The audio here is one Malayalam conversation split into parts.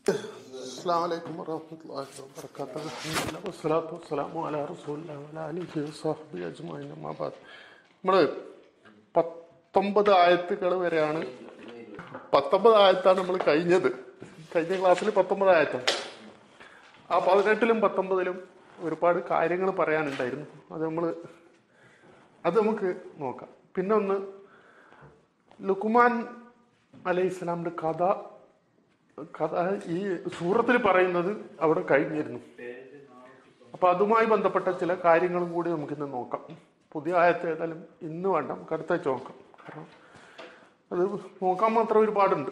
السلام عليكم ورحمة الله وبركاته الحمد لله والصلاة والسلام على رسول الله وعلى آله وصحبه أجمعين أما بعد നമ്മൾ പത്തൊമ്പത് ആയത്തുകൾ വരെയാണ് പത്തൊമ്പത് ആയത്താണ് നമ്മൾ കഴിഞ്ഞത് കഴിഞ്ഞ ക്ലാസ്സിൽ പത്തൊമ്പത് ആയത്താണ് ആ പതിനെട്ടിലും പത്തൊമ്പതിലും ഒരുപാട് കാര്യങ്ങൾ പറയാനുണ്ടായിരുന്നു അത് നമ്മൾ അത് നമുക്ക് നോക്കാം പിന്നെ ഒന്ന് ലുക്കുമാൻ അലൈഹി ഇസ്ലാമിന്റെ കഥ കഥ ഈ സൂറത്തിൽ പറയുന്നത് അവിടെ കഴിഞ്ഞിരുന്നു അപ്പൊ അതുമായി ബന്ധപ്പെട്ട ചില കാര്യങ്ങളും കൂടി നമുക്കിന്ന് നോക്കാം പുതിയ ആയത്ത് ഏതായാലും ഇന്ന് വേണ്ട നമുക്ക് അടുത്ത ആഴ്ച നോക്കാം കാരണം അത് നോക്കാൻ മാത്രം ഒരുപാടുണ്ട്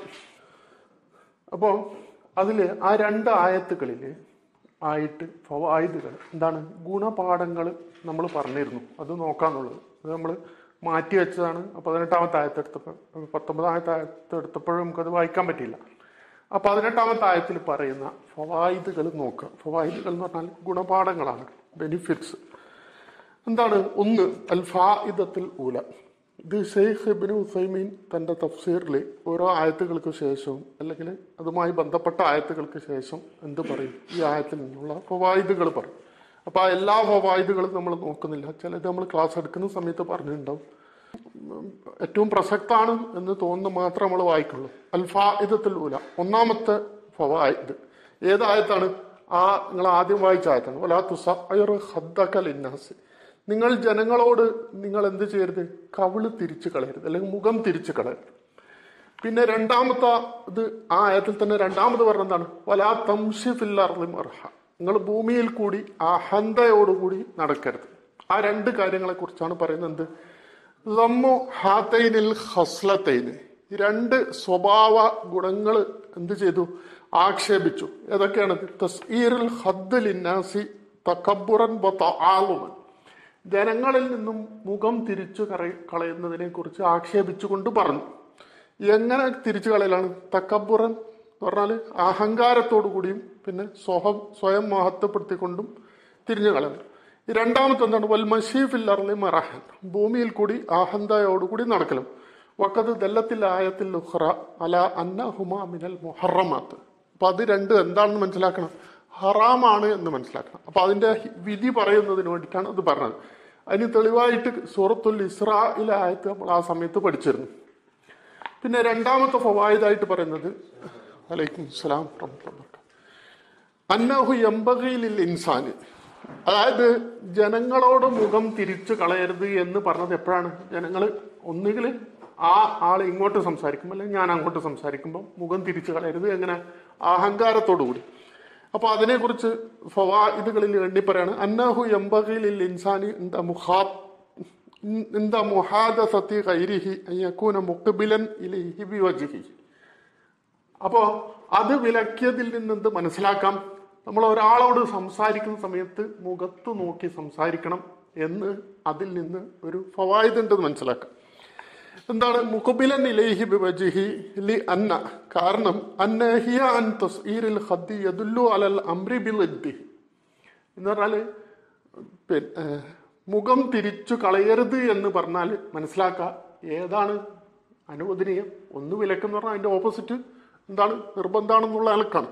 അപ്പോൾ അതിൽ ആ രണ്ട് ആയത്തുകളിൽ ആയിട്ട് ഫവായുധകൾ എന്താണ് ഗുണപാഠങ്ങൾ നമ്മൾ പറഞ്ഞിരുന്നു അത് നോക്കാന്നുള്ളത് അത് നമ്മൾ മാറ്റി വെച്ചതാണ് പതിനെട്ടാമത്തെ ആയത്തെടുത്തപ്പോൾ പത്തൊമ്പതാമത്തെ ആയത്തെടുത്തപ്പോഴും നമുക്കത് വായിക്കാൻ പറ്റിയില്ല ആ പതിനെട്ടാമത്തെ ആയത്തിൽ പറയുന്ന ഫവായിദുകൾ നോക്കുക ഫവായിദുകൾ എന്ന് പറഞ്ഞാൽ ഗുണപാഠങ്ങളാണ് ബെനിഫിറ്റ്സ് എന്താണ് ഒന്ന് അൽ ഫായിദത്തിൽ ഊല ഇത് ഷെയ്ഖ് ഇബിൻ ഉസൈമീൻ തന്റെ തഫ്സീറിൽ ഓരോ ആയത്തുകൾക്ക് ശേഷവും അല്ലെങ്കിൽ അതുമായി ബന്ധപ്പെട്ട ആയത്തുകൾക്ക് ശേഷം എന്ത് പറയും ഈ ആയത്തിൽ നിന്നുള്ള ഫവായിദുകൾ പറയും അപ്പൊ ആ എല്ലാ ഫവായിദുകളും നമ്മൾ നോക്കുന്നില്ല ചിലത് നമ്മൾ ക്ലാസ് എടുക്കുന്ന സമയത്ത് പറഞ്ഞിട്ടുണ്ടാവും ഏറ്റവും പ്രസക്താണ് എന്ന് തോന്നുന്ന മാത്രം നമ്മൾ വായിക്കുള്ളൂ അൽഫായിദത്തിൽ ഊല ഒന്നാമത്തെ ഫവായിദ് ഏതായത്താണ് ആ നിങ്ങൾ ആദ്യം വായിച്ച ആയത്താണ് ഒലാ തുസഅർ ഹദ്ദക ലിന്നാസ് നിങ്ങൾ ജനങ്ങളോട് നിങ്ങൾ എന്ത് ചെയ്യരുത് കവിള് തിരിച്ചു കളയരുത് അല്ലെങ്കിൽ മുഖം തിരിച്ചു കളയരുത് പിന്നെ രണ്ടാമത്തെ ഇത് ആ ആയത്തിൽ തന്നെ രണ്ടാമത് പറഞ്ഞ എന്താണ് വലാ തംഷിഫില്ലർഹ നിങ്ങൾ ഭൂമിയിൽ കൂടി അഹന്തയോടുകൂടി നടക്കരുത് ആ രണ്ട് കാര്യങ്ങളെ കുറിച്ചാണ് പറയുന്നത് എന്ത് ലമ്മു ഹാത്തൈനിൽ ഹസ്ലത്തൈന് ഈ രണ്ട് സ്വഭാവ ഗുണങ്ങൾ എന്ത് ചെയ്തു ആക്ഷേപിച്ചു ഏതൊക്കെയാണ് തസ്ഈറുൽ ഹദ്ദ് ലിന്നാസി തക്കബുറൻ ആളുമൻ ജനങ്ങളിൽ നിന്നും മുഖം തിരിച്ചു കറ- കളയുന്നതിനെ കുറിച്ച് ആക്ഷേപിച്ചുകൊണ്ട് പറഞ്ഞു എങ്ങനെ തിരിച്ചു കളയലാണ് തക്കബുറൻ എന്ന് പറഞ്ഞാൽ അഹങ്കാരത്തോടു കൂടിയും പിന്നെ സ്വഹം സ്വയം മഹത്വപ്പെടുത്തിക്കൊണ്ടും തിരിഞ്ഞു കളയണം ഈ രണ്ടാമത്തെ എന്താണ് വൽ മഷീഫിൽ അർലി മറഹൻ ഭൂമിയിൽ കൂടി അഹന്തയോടുകൂടി നടക്കലും വക്കത് ദല്ലത്തിൽ ആയത്തിൽ ഉഹ്റ അല അന്ന ഹുമ മിനൽ മുഹറമാത്ത് അപ്പൊ അത് രണ്ട് എന്താണെന്ന് മനസ്സിലാക്കണം ഹറാമാണ് എന്ന് മനസ്സിലാക്കണം അപ്പൊ അതിന്റെ വിധി പറയുന്നതിന് വേണ്ടിയിട്ടാണ് അത് പറഞ്ഞത് അതിന് തെളിവായിട്ട് സൂറത്തുൽ ഇസ്രായിലെ ആയത്ത് നമ്മൾ ആ സമയത്ത് പഠിച്ചിരുന്നു പിന്നെ രണ്ടാമത്തെ ഫവായിദായിട്ട് പറയുന്നത് വലൈക്കും സലാം അന്നഹു എമ്പകയിലിൽ ഇൻസാന് അതായത് ജനങ്ങളോട് മുഖം തിരിച്ചു കളയരുത് എന്ന് പറഞ്ഞത് എപ്പോഴാണ് ജനങ്ങൾ ഒന്നുകിൽ ആ ആൾ ഇങ്ങോട്ട് സംസാരിക്കും അല്ലെങ്കിൽ ഞാൻ അങ്ങോട്ട് സംസാരിക്കുമ്പോൾ മുഖം തിരിച്ചു കളയരുത് എങ്ങനെ അഹങ്കാരത്തോടു കൂടി അപ്പൊ അതിനെക്കുറിച്ച് ഫവായിദുകളിൽ എണ്ണി പറയാണ് അന്നഹു എമ്പകയിലിൽ ഇൻസാനി എന്താ മുഹാ എന്താ മുഹാദസത്തി ഗൈരിഹി യക്കൂന മുഖബിലൻ ഇലൈഹി ബിവജ്ഹി അപ്പോ അത് വിലക്കിയതിൽ നിന്ന് എന്ത് മനസ്സിലാക്കാം നമ്മൾ ഒരാളോട് സംസാരിക്കുന്ന സമയത്ത് മുഖത്ത് നോക്കി സംസാരിക്കണം എന്ന് അതിൽ നിന്ന് ഒരു ഫവായിദ് ഉണ്ടെന്ന് മനസ്സിലാക്കാം എന്താണ് മുഖബിലൻ ഇലൈഹി ബിവജ്ഹി ലി അന്ന കാരണം അന്ന ഹിയ അൻ തസ്ഈറിൽ ഖദ്ദി യദുല്ലു അലൽ അംരി ബിൽ ഇദ്ദിഹി എന്ന് പറഞ്ഞാല് പിന്നെ മുഖം തിരിച്ചു കളയരുത് എന്ന് പറഞ്ഞാൽ മനസ്സിലാക്കുക ഏതാണ് അനുവദനീയം ഒന്ന് വിലക്കെന്ന് പറഞ്ഞാൽ അതിന്റെ ഓപ്പോസിറ്റ് എന്താണ് നിർബന്ധമാണെന്നുള്ള ആൾക്കാണ്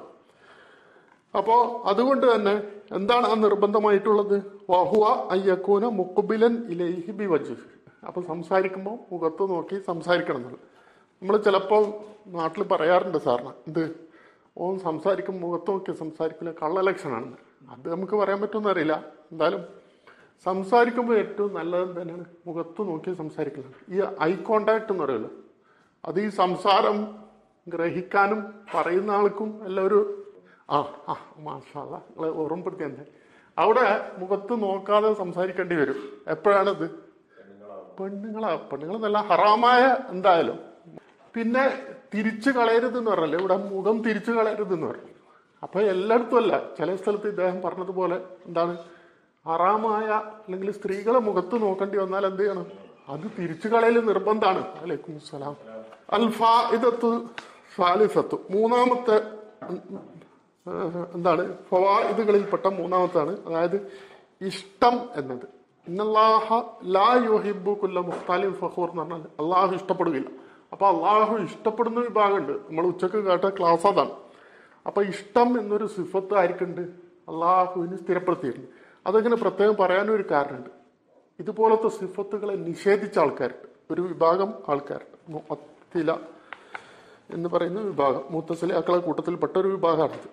അപ്പോ അതുകൊണ്ട് തന്നെ എന്താണ് ആ നിർബന്ധമായിട്ടുള്ളത് വഹുവ അയ്യക്കൂന മുക്കുബിലൻ ഇലൈഹി ബി വജ് അപ്പൊ സംസാരിക്കുമ്പോൾ മുഖത്ത് നോക്കി സംസാരിക്കണം എന്നുള്ളത് നമ്മൾ ചിലപ്പോൾ നാട്ടിൽ പറയാറുണ്ട് സാറിന് ഇത് ഓൻ സംസാരിക്കും മുഖത്ത് നോക്കി സംസാരിക്കില്ല കള്ള ലക്ഷണാണെന്ന് അത് നമുക്ക് പറയാൻ പറ്റുമെന്ന് അറിയില്ല എന്തായാലും സംസാരിക്കുമ്പോൾ ഏറ്റവും നല്ലത് തന്നെയാണ് മുഖത്ത് നോക്കി സംസാരിക്കുന്നത് ഈ ഐ കോണ്ടാക്ട് എന്ന് പറയുമല്ലോ അത് ഈ സംസാരം ഗ്രഹിക്കാനും പറയുന്ന ആൾക്കും എല്ലാം ഒരു ആ ആ മാഷാല്ല നിങ്ങളെ ഓർമ്മപ്പെടുത്തി തന്നെ അവിടെ മുഖത്ത് നോക്കാതെ സംസാരിക്കേണ്ടി വരും എപ്പോഴാണത് പെണ്ണുങ്ങളാ പെണ്ണുങ്ങൾ നല്ല ഹറാമായ എന്തായാലും പിന്നെ തിരിച്ചു കളയരുത് എന്ന് പറഞ്ഞല്ലേ ഇവിടെ മുഖം തിരിച്ചു കളയരുത് എന്ന് പറഞ്ഞു അപ്പൊ എല്ലായിടത്തും അല്ല ചില സ്ഥലത്ത് ഇദ്ദേഹം പറഞ്ഞതുപോലെ എന്താണ് ഹറാമായ അല്ലെങ്കിൽ സ്ത്രീകളെ മുഖത്ത് നോക്കേണ്ടി വന്നാൽ എന്ത് ചെയ്യണം അത് തിരിച്ചു കളയൽ നിർബന്ധമാണ് അലൈക്കും സലാം അൽഫാ ഇതത്ത് സാലിസത്തു മൂന്നാമത്തെ ഉം, ഏഹ്, എന്താണ് ഫവായിദുകളിൽപ്പെട്ട മൂന്നാമത്താണ് അതായത് ഇഷ്ടം എന്നത് ഇന്നല്ലാഹ ലാ യുഹിബു കുല്ല മുഖ്താലിം ഫഖൂർ എന്ന് പറഞ്ഞാൽ അള്ളാഹു ഇഷ്ടപ്പെടുകയില്ല അപ്പൊ അള്ളാഹു ഇഷ്ടപ്പെടുന്ന വിഭാഗമുണ്ട് നമ്മൾ ഉച്ചക്ക് കേട്ട ക്ലാസ് അതാണ് അപ്പൊ ഇഷ്ടം എന്നൊരു സിഫത്ത് ആയിരിക്കുന്നുണ്ട് അള്ളാഹുവിന് സ്ഥിരപ്പെടുത്തിയിട്ടുണ്ട് അതങ്ങനെ പ്രത്യേകം പറയാനും ഒരു കാരണമുണ്ട് ഇതുപോലത്തെ സിഫത്തുകളെ നിഷേധിച്ച ആൾക്കാരുണ്ട് ഒരു വിഭാഗം ആൾക്കാരുണ്ട് മുഅത്തില എന്ന് പറയുന്ന വിഭാഗം മുത്തസലിയാക്കളെ കൂട്ടത്തിൽപ്പെട്ട ഒരു വിഭാഗമാണിത്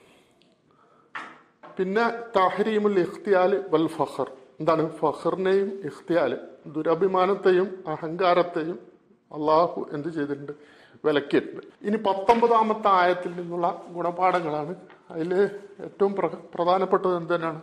പിന്നെ തഹരീമുൽ ഇഖ്തിയാൽ വൽ ഫഖർ എന്താണ് ഫഖറിനെയും ഇഖ്തിയാല് ദുരഭിമാനത്തെയും അഹങ്കാരത്തെയും അള്ളാഹു എന്ത് ചെയ്തിട്ടുണ്ട് വിലക്കിയിട്ടുണ്ട് ഇനി പത്തൊമ്പതാമത്തെ ആയത്തിൽ നിന്നുള്ള ഗുണപാഠങ്ങളാണ് അതിൽ ഏറ്റവും പ്ര- പ്രധാനപ്പെട്ടത് എന്ത് തന്നെയാണ്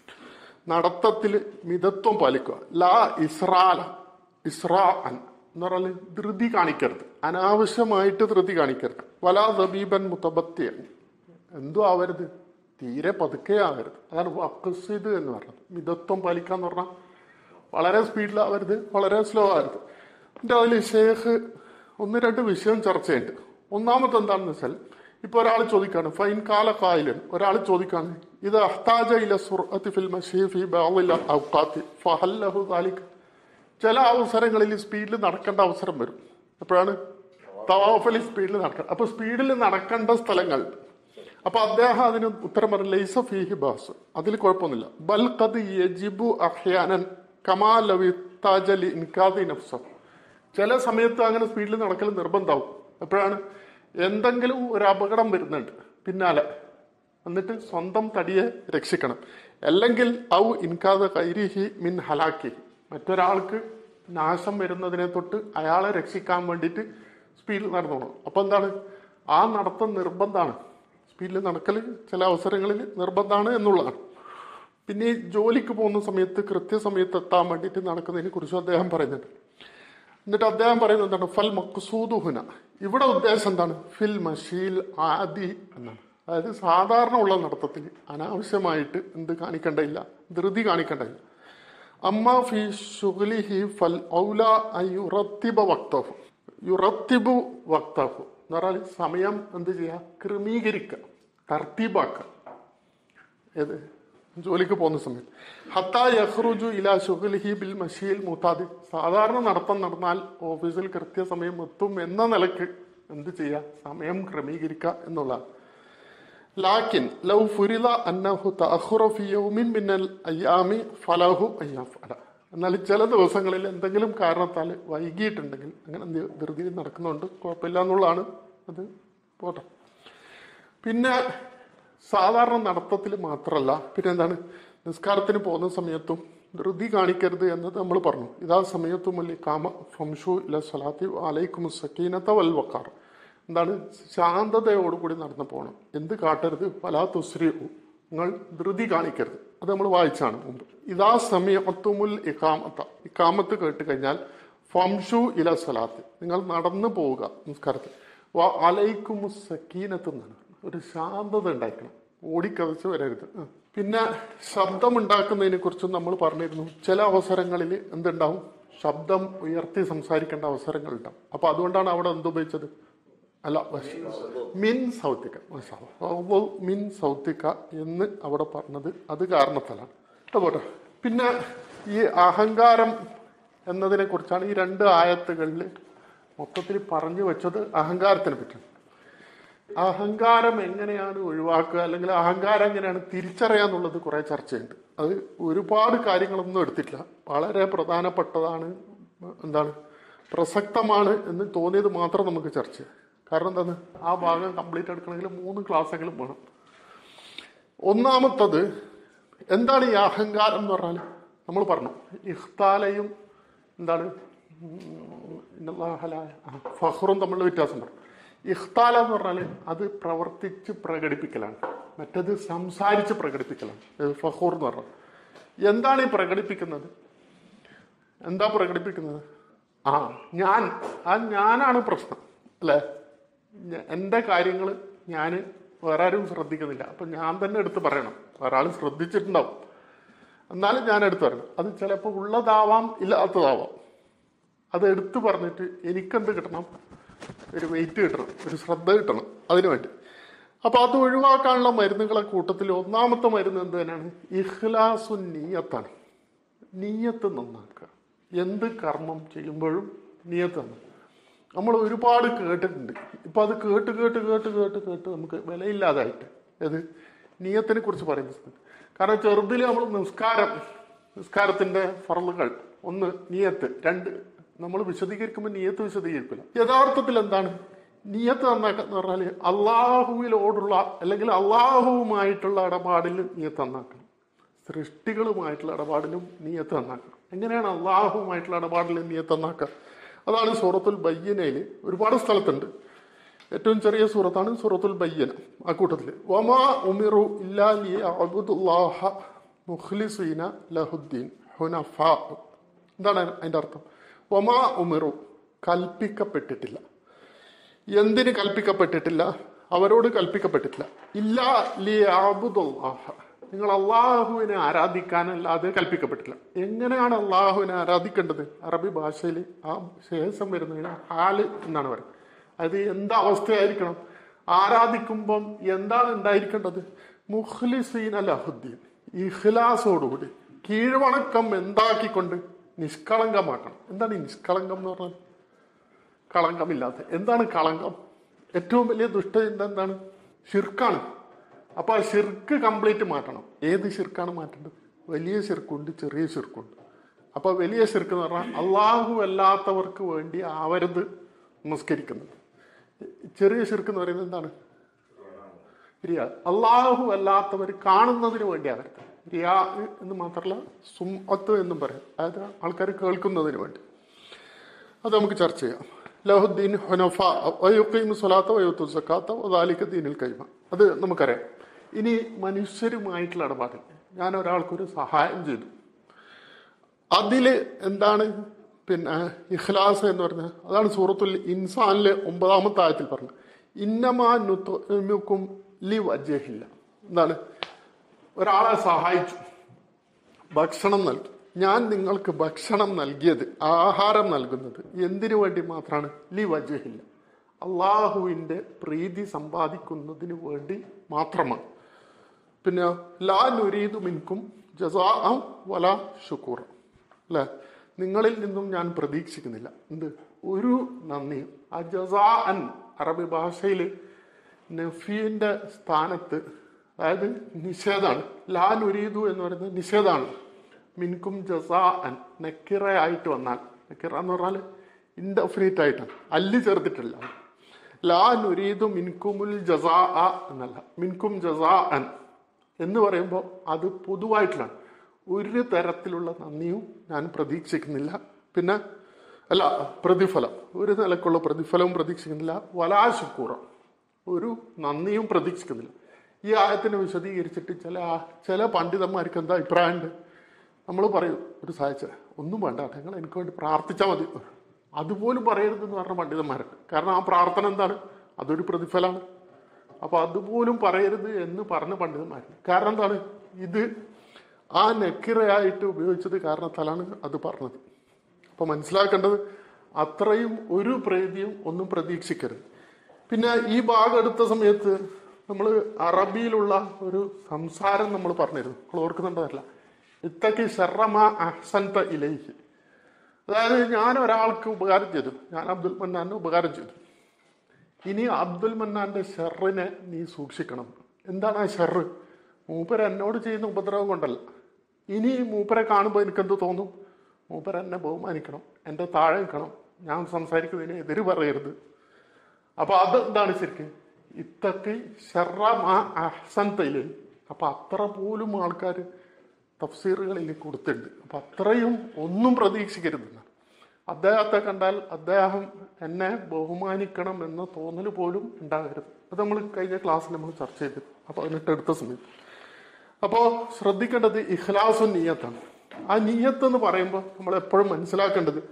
നടത്തത്തിൽ മിതത്വം പാലിക്കുക ലാ ഇസ്രാല ഇസ്രാ അൻ എന്ന് പറഞ്ഞാൽ ധൃതി കാണിക്കരുത് അനാവശ്യമായിട്ട് ധൃതി കാണിക്കരുത് വലാ ദബീബൻ മുത്തബത്തിയൻ എന്തോ ആവരുത് തീരെ പതുക്കെ ആവരുത് അതാണ് വക്കസിദ് എന്ന് പറയുന്നത് മിതത്വം പാലിക്കാന്ന് പറഞ്ഞാൽ വളരെ സ്പീഡിലാവരുത് വളരെ സ്ലോ ആവരുത് എന്നിട്ട് അതിൽ ഷേഖ് ഒന്ന് രണ്ട് വിഷയം ചർച്ചയുണ്ട് ഒന്നാമത്തെ എന്താണെന്ന് വെച്ചാൽ ഇപ്പൊ ഒരാൾ ചോദിക്കാണ് ഫൈൻ കാല കായലൻ ഒരാൾ ചോദിക്കാണ് ഇത് അഹ്താജ ഇല സുർഅത്തി ഫിൽ മഷീഫി ബഅദിൽ ഔഖാത്തി ഫഹല്ലഹു ദാലിക ചില അവസരങ്ങളിൽ സ്പീഡിൽ നടക്കേണ്ട അവസരം വരും എപ്പോഴാണ് തവാഫലി സ്പീഡിൽ നടക്കണം അപ്പൊ സ്പീഡിൽ നടക്കേണ്ട സ്ഥലങ്ങൾ അപ്പൊ അദ്ദേഹം അതിന് ഉത്തരം പറഞ്ഞു ലൈസ ഫീഹി ബാസ് അതിൽ കുഴപ്പമൊന്നുമില്ല ബൽ ഖദ് യജിബു അഹ്യാനൻ കമാ ലവി താജലി ഇൻകാദി നഫ്സ ചില സമയത്ത് അങ്ങനെ സ്പീഡിൽ നടക്കൽ നിർബന്ധമാവും എപ്പോഴാണ് എന്തെങ്കിലും ഒരു അപകടം വരുന്നുണ്ട് പിന്നാലെ എന്നിട്ട് സ്വന്തം തടിയെ രക്ഷിക്കണം അല്ലെങ്കിൽ ഔ ഇൻകാദ കൈരിഹി മിൻ ഹലാക്കി മറ്റൊരാൾക്ക് നാശം വരുന്നതിനെ തൊട്ട് അയാളെ രക്ഷിക്കാൻ വേണ്ടിയിട്ട് സ്പീഡിൽ നടന്നോണം അപ്പൊ എന്താണ് ആ നടത്തം നിർബന്ധമാണ് സ്പീഡിൽ നടക്കൽ ചില അവസരങ്ങളിൽ നിർബന്ധമാണ് എന്നുള്ളതാണ് പിന്നെ ഈ ജോലിക്ക് പോകുന്ന സമയത്ത് കൃത്യസമയത്ത് എത്താൻ വേണ്ടിയിട്ട് നടക്കുന്നതിനെ കുറിച്ച് അദ്ദേഹം പറയുന്നുണ്ട് എന്നിട്ട് അദ്ദേഹം പറയുന്നത് എന്താണ് ഫൽ മക്സൂദുഹുന ഇവിടെ ഉദ്ദേശം എന്താണ് ഫിൽ മഷീൽ ആദി എന്നാണ് അതായത് സാധാരണ ഉള്ള നടത്തത്തിൽ അനാവശ്യമായിട്ട് എന്ത് കാണിക്കേണ്ടയില്ല ധൃതി കാണിക്കേണ്ടയില്ല അമ്മ ഫി ഷുഗ്ലിഹി ഫൽ ഔല അൻ യുറത്തിബ വക്തഹു യുറത്തിബു വക്തഹു എന്ന് പറഞ്ഞാൽ സമയം എന്ത് ചെയ്യുക ക്രമീകരിക്കുക തർത്തീബാക്കുക ഏത് ജോലിക്ക് പോകുന്ന സമയത്ത് ഹത്താ യഹ്റുജു ഇലാ ഷുഗ്ലിഹി ബിൽ മഷീൽ മുത്താദി സാധാരണ നടത്തം നടന്നാൽ ഓഫീസിൽ കൃത്യസമയം എത്തും എന്ന നിലക്ക് എന്ത് ചെയ്യുക സമയം ക്രമീകരിക്കുക എന്നുള്ളതാണ് ലാക്കിൻ ലൗ ഫുരില അന്നഹു തഅഖുറ ഫി യൗമിൻ മിനൽ അയ്യാമി ഫലഹു അയ്യാഫല എന്നാൽ ചില ദിവസങ്ങളിൽ എന്തെങ്കിലും കാരണത്താൽ വൈകിയിട്ടുണ്ടെങ്കിൽ അങ്ങനെ എന്ത് ധൃതിയിൽ നടക്കുന്നുണ്ട് കുഴപ്പമില്ല എന്നുള്ളതാണ് അത് പോട്ടെ പിന്നെ സാധാരണ നടത്തത്തിൽ മാത്രമല്ല പിന്നെ എന്താണ് നിസ്കാരത്തിന് പോകുന്ന സമയത്തും ധൃതി കാണിക്കരുത് എന്നത് നമ്മൾ പറഞ്ഞു ഇതാ സമയത്തും അല്ലി കാമ ഫംഷു ഇല സ്വലാത്തി അലൈക്കും സക്കീനത്ത വൽ വക്കാർ എന്താണ് ശാന്തതയോടുകൂടി നടന്നു പോകണം എന്ത് കാട്ടരുത് പലാ തുശ്രീ നിങ്ങൾ ധൃതി കാണിക്കരുത് അത് നമ്മൾ വായിച്ചാണ് മുമ്പ് ഇതാ സമയത്തുമുൽ ഇക്കാമത്ത ഇക്കാമത്ത് കേട്ട് കഴിഞ്ഞാൽ ഫംഷു ഇല സ്വലാത്ത് നിങ്ങൾ നടന്നു പോവുക നിസ്കാരത്തിൽ വ അലൈക്കും സക്കീനത്ത് എന്നാണ് ഒരു ശാന്തത ഉണ്ടായിരിക്കണം ഓടിക്കതച്ച് വരരുത് ആ. പിന്നെ ശബ്ദം ഉണ്ടാക്കുന്നതിനെ കുറിച്ചും നമ്മൾ പറഞ്ഞിരുന്നു ചില അവസരങ്ങളിൽ എന്തുണ്ടാവും ശബ്ദം ഉയർത്തി സംസാരിക്കേണ്ട അവസരങ്ങൾ ഉണ്ടാവും അപ്പൊ അതുകൊണ്ടാണ് അവിടെ എന്തുപയോഗിച്ചത് അല്ല വശ- മിൻ സൗത്തിക്ക മാഷാ അല്ലാ. വൗ മിൻ സൗത്തിക്ക എന്ന് അവിടെ പറഞ്ഞത് അത് കാരണത്താലാണ് അതുപോലെ പിന്നെ ഈ അഹങ്കാരം എന്നതിനെ കുറിച്ചാണ് ഈ രണ്ട് ആയത്തുകളിൽ മൊത്തത്തിൽ പറഞ്ഞു വെച്ചത് അഹങ്കാരത്തിനെ പറ്റിയാണ് അഹങ്കാരം എങ്ങനെയാണ് ഒഴിവാക്കുക അല്ലെങ്കിൽ അഹങ്കാരം എങ്ങനെയാണ് തിരിച്ചറിയാന്നുള്ളത് കുറെ ചർച്ചയുണ്ട് അത് ഒരുപാട് കാര്യങ്ങളൊന്നും എടുത്തിട്ടില്ല വളരെ പ്രധാനപ്പെട്ടതാണ് എന്താണ് പ്രസക്തമാണ് എന്ന് തോന്നിയത് മാത്രം നമുക്ക് ചർച്ച ചെയ്യാം കാരണം എന്താണ് ആ ഭാഗം കംപ്ലീറ്റ് എടുക്കണമെങ്കിൽ മൂന്ന് ക്ലാസ്സെങ്കിലും വേണം ഒന്നാമത്തത് എന്താണ് ഈ അഹങ്കാരം എന്ന് പറഞ്ഞാൽ നമ്മൾ പറഞ്ഞു ഇഖ്താലയും എന്താണ് ഇന്നല്ലാഹലായ ആ, ഫഹ്റും തമ്മിലുള്ള വ്യത്യാസം പറഞ്ഞു ഇഖ്താല എന്ന് പറഞ്ഞാൽ അത് പ്രവർത്തിച്ച് പ്രകടിപ്പിക്കലാണ് മറ്റത് സംസാരിച്ച് പ്രകടിപ്പിക്കലാണ് ഇത് ഫഹൂർ എന്ന് പറഞ്ഞാൽ എന്താണ് ഈ പ്രകടിപ്പിക്കുന്നത് എന്താ പ്രകടിപ്പിക്കുന്നത് ആ ഞാൻ ആ ഞാനാണ് പ്രശ്നം അല്ലേ ഞ- എൻ്റെ കാര്യങ്ങൾ ഞാൻ വേറെ ആരും ശ്രദ്ധിക്കുന്നില്ല അപ്പം ഞാൻ തന്നെ എടുത്ത് പറയണം വേറെ ആൾ ശ്രദ്ധിച്ചിട്ടുണ്ടാവും എന്നാലും ഞാൻ എടുത്തു പറയണം അത് ചിലപ്പോൾ ഉള്ളതാവാം ഇല്ലാത്തതാവാം അത് എടുത്തു പറഞ്ഞിട്ട് എനിക്കെന്ത് കിട്ടണം ഒരു വെയിറ്റ് കിട്ടണം ഒരു ശ്രദ്ധ കിട്ടണം അതിനു വേണ്ടി അപ്പൊ അത് ഒഴിവാക്കാനുള്ള മരുന്നുകളെ കൂട്ടത്തിൽ ഒന്നാമത്തെ മരുന്ന് എന്ത് തന്നെയാണ് ഇഖ്ലാസു നീയത്താണ് നീയത്ത് നന്നാക്കുക എന്ത് കർമ്മം ചെയ്യുമ്പോഴും നീയത്ത് നന്നാക്കുക നമ്മൾ ഒരുപാട് കേട്ടിട്ടുണ്ട് ഇപ്പം അത് കേട്ട് കേട്ട് കേട്ട് കേട്ട് കേട്ട് നമുക്ക് വിലയില്ലാതായിട്ട് ഏത് നിയത്തിനെ കുറിച്ച് പറയുന്നത് കാരണം ചെറുതിൽ നമ്മൾ നിസ്കാരം നിസ്കാരത്തിന്റെ ഫറലുകൾ ഒന്ന് നിയത്ത് രണ്ട് നമ്മൾ വിശദീകരിക്കുമ്പോൾ നിയത്ത് വിശദീകരിക്കില്ല യഥാർത്ഥത്തിൽ എന്താണ് നിയത്ത് നന്നാക്കുക എന്ന് പറഞ്ഞാൽ അള്ളാഹുവിലോടുള്ള അല്ലെങ്കിൽ അള്ളാഹുവുമായിട്ടുള്ള ഇടപാടിൽ നിയത്ത് നന്നാക്കണം സൃഷ്ടികളുമായിട്ടുള്ള ഇടപാടിലും നീയത്ത് നന്നാക്കണം എങ്ങനെയാണ് അള്ളാഹുമായിട്ടുള്ള ഇടപാടിൽ നീയത്ത് നന്നാക്കുക അതാണ് സൂറത്തുൽ ബയ്യനയിൽ ഒരുപാട് സ്ഥലത്തുണ്ട് ഏറ്റവും ചെറിയ സൂറത്താണ് സൂറത്തുൽ ബയ്യന ആ കൂട്ടത്തിൽ വമാ ഉമിറു ഇല്ലാ ലിയഅബ്ദുല്ലാഹ മുഖ്ലിസീന ലഹുദ്ദീൻ ഹുനഫാ എന്താണ് അതിൻ്റെ അർത്ഥം വമാ ഉമിറു കൽപ്പിക്കപ്പെട്ടിട്ടില്ല എന്തിന് കൽപ്പിക്കപ്പെട്ടിട്ടില്ല അവരോട് കൽപ്പിക്കപ്പെട്ടിട്ടില്ല ഇല്ല ലിയാബുദുല്ലാഹ നിങ്ങൾ അള്ളാഹുവിനെ ആരാധിക്കാനല്ലാതെ കൽപ്പിക്കപ്പെട്ടില്ല എങ്ങനെയാണ് അള്ളാഹുവിനെ ആരാധിക്കേണ്ടത് അറബി ഭാഷയിൽ ആ ശേഷം വരുന്നതിന് ഹാല് എന്നാണ് പറയുന്നത് അത് എന്താ അവസ്ഥയായിരിക്കണം ആരാധിക്കുമ്പം എന്താണ് ഉണ്ടായിരിക്കേണ്ടത് മുഖ്ലിസീൻ അലഹുദ്ദീൻ ഇഖ്ലാസോടുകൂടി കീഴ്വണക്കം എന്താക്കിക്കൊണ്ട് നിഷ്കളങ്കമാക്കണം എന്താണ് ഈ നിഷ്കളങ്കം എന്ന് പറഞ്ഞാൽ കളങ്കമില്ലാത്ത എന്താണ് കളങ്കം ഏറ്റവും വലിയ ദുഷ്ടചിന്ത എന്താണ് ഷിർക്കാണ് അപ്പോൾ ആ ഷിർക്ക് കംപ്ലീറ്റ് മാറ്റണം ഏത് ഷിർക്കാണ് മാറ്റേണ്ടത് വലിയ ഷിർക്കുണ്ട് ചെറിയ ഷിർക്കുണ്ട് അപ്പോൾ വലിയ ഷിർക്ക് എന്ന് പറഞ്ഞാൽ അള്ളാഹു അല്ലാത്തവർക്ക് വേണ്ടി ആവരുത് നമസ്കരിക്കുന്നത് ചെറിയ ഷിർക്ക് എന്ന് പറയുന്നത് എന്താണ് റിയ അള്ളാഹു അല്ലാത്തവർ കാണുന്നതിന് വേണ്ടി ആവരുത് റിയാ എന്ന് മാത്രമല്ല സുമത്ത് എന്നും പറയാം അതായത് ആൾക്കാർ കേൾക്കുന്നതിന് വേണ്ടി അത് നമുക്ക് ചർച്ച ചെയ്യാം ലഹുദ്ദീൻ ഹുനഫ വയുക്കീം സ്വലാത്ത വയുത്തു സക്കാത്ത വദാലിക്ക ദീനിൽ കൈമ അത് നമുക്കറിയാം ഇനി മനുഷ്യരുമായിട്ടുള്ള ഇടപാടിൽ ഞാൻ ഒരാൾക്കൊരു സഹായം ചെയ്തു അതിൽ എന്താണ് പിന്നെ ഇഖ്ലാസ് എന്ന് പറഞ്ഞാൽ അതാണ് സൂറത്തുൽ ഇൻസാനിലെ ഒമ്പതാമത്തെ ആയത്തിൽ പറഞ്ഞത് ഇന്നമാ നുക്കും ലി വജഹില്ല എന്താണ് ഒരാളെ സഹായിച്ചു ഭക്ഷണം നൽകി ഞാൻ നിങ്ങൾക്ക് ഭക്ഷണം നൽകിയത് ആഹാരം നൽകുന്നത് എന്തിനു വേണ്ടി മാത്രമാണ് ലി വജഹില്ല അള്ളാഹുവിൻ്റെ പ്രീതി സമ്പാദിക്കുന്നതിന് വേണ്ടി മാത്രമാണ് പിന്നെ ലാ നുരീദു മിൻകും ജസാ വല ഷുക്കൂർ അല്ലേ നിങ്ങളിൽ നിന്നും ഞാൻ പ്രതീക്ഷിക്കുന്നില്ല എന്ത് ഒരു നന്ദിയും ആ ജസാ അൻ അറബി ഭാഷയിൽ നഫീന്റെ സ്ഥാനത്ത് അതായത് നിഷേധാണ് ലാ നുരീദു എന്ന് പറയുന്നത് നിഷേധാണ് മിൻകും ജസാ അൻ നെക്കിറയായിട്ട് വന്നാൽ നെക്കിറ എന്ന് പറഞ്ഞാൽ ഇൻഡെഫിനിറ്റ് ആയിട്ടാണ് അല്ല് ചേർത്തിട്ടില്ല ലാ നുരീദു മിൻകുമുൽ ജസാ എന്നല്ല മിൻകും ജസാ അൻ എന്ന് പറയുമ്പോൾ അത് പൊതുവായിട്ടുള്ളതാണ് ഒരു തരത്തിലുള്ള നന്ദിയും ഞാൻ പ്രതീക്ഷിക്കുന്നില്ല പിന്നെ അല്ല പ്രതിഫലം ഒരു നിലക്കുള്ള പ്രതിഫലവും പ്രതീക്ഷിക്കുന്നില്ല വലാ ശുക്കൂറം ഒരു നന്ദിയും പ്രതീക്ഷിക്കുന്നില്ല ഈ ആയത്തിനെ വിശദീകരിച്ചിട്ട് ചില ചില പണ്ഡിതന്മാർക്ക് എന്താ അഭിപ്രായമുണ്ട് നമ്മൾ പറയും ഒരു സഹായിച്ച ഒന്നും വേണ്ട നിങ്ങൾ എനിക്ക് വേണ്ടി പ്രാർത്ഥിച്ചാൽ മതി അതുപോലും പറയരുതെന്ന് പറഞ്ഞ പണ്ഡിതന്മാരുണ്ട് കാരണം ആ പ്രാർത്ഥന എന്താണ് അതൊരു പ്രതിഫലമാണ് അപ്പൊ അതുപോലും പറയരുത് എന്ന് പറഞ്ഞ പണ്ഡിതന്മാരുണ്ട് കാരണം എന്താണ് ഇത് ആ നെക്കിറയായിട്ട് ഉപയോഗിച്ചത് കാരണത്താലാണ് അത് പറഞ്ഞത് അപ്പൊ മനസ്സിലാക്കേണ്ടത് അത്രയും ഒരു പ്രീതിയും ഒന്നും പ്രതീക്ഷിക്കരുത് പിന്നെ ഈ ഭാഗം എടുത്ത സമയത്ത് നമ്മൾ അറബിയിലുള്ള ഒരു സംസാരം നമ്മൾ പറഞ്ഞിരുന്നു നമ്മൾ ഓർക്കുന്നുണ്ടല്ല ഇത്തക്ക് ഷറമ അഹ്സൻത ഇലൈഹി അതായത് ഞാൻ ഒരാൾക്ക് ഉപകാരം ചെയ്തു ഞാൻ അബ്ദുൽ മന്നാന് ഉപകാരം ചെയ്തു ഇനി അബ്ദുൽ മന്നാന്റെ ഷെറിനെ നീ സൂക്ഷിക്കണം എന്താണ് ആ ഷെറ് മൂപ്പർ എന്നോട് ചെയ്യുന്ന ഉപദ്രവം കൊണ്ടല്ല ഇനി മൂപ്പരെ കാണുമ്പോൾ എനിക്കെന്ത് തോന്നും മൂപ്പർ എന്നെ ബഹുമാനിക്കണം എൻ്റെ താഴെ നിൽക്കണം ഞാൻ സംസാരിക്കുന്നതിന് എതിര് പറയരുത് അപ്പൊ അതെന്താണ് ശരിക്കും ഇത്തക്ക് ഷെറമ അഹ്സൻതയില് അപ്പൊ അത്ര പോലും ആൾക്കാർ തഫ്സീറുകളിൽ കൊടുത്തിട്ടുണ്ട് അപ്പൊ അത്രയും ഒന്നും പ്രതീക്ഷിക്കരുതെന്ന് അദ്ദേഹത്തെ കണ്ടാൽ അദ്ദേഹം എന്നെ ബഹുമാനിക്കണം എന്ന തോന്നൽ പോലും ഉണ്ടാകരുത് അത് നമ്മൾ കഴിഞ്ഞ ക്ലാസ്സിൽ നമ്മൾ ചർച്ച ചെയ്തു അപ്പോൾ അതിനിട്ട് എടുത്ത സമയത്ത് അപ്പോൾ ശ്രദ്ധിക്കേണ്ടത് ഇഖ്ലാസു നീയത്താണ് ആ നീയത്ത് എന്ന് പറയുമ്പോൾ നമ്മൾ എപ്പോഴും മനസ്സിലാക്കേണ്ടത്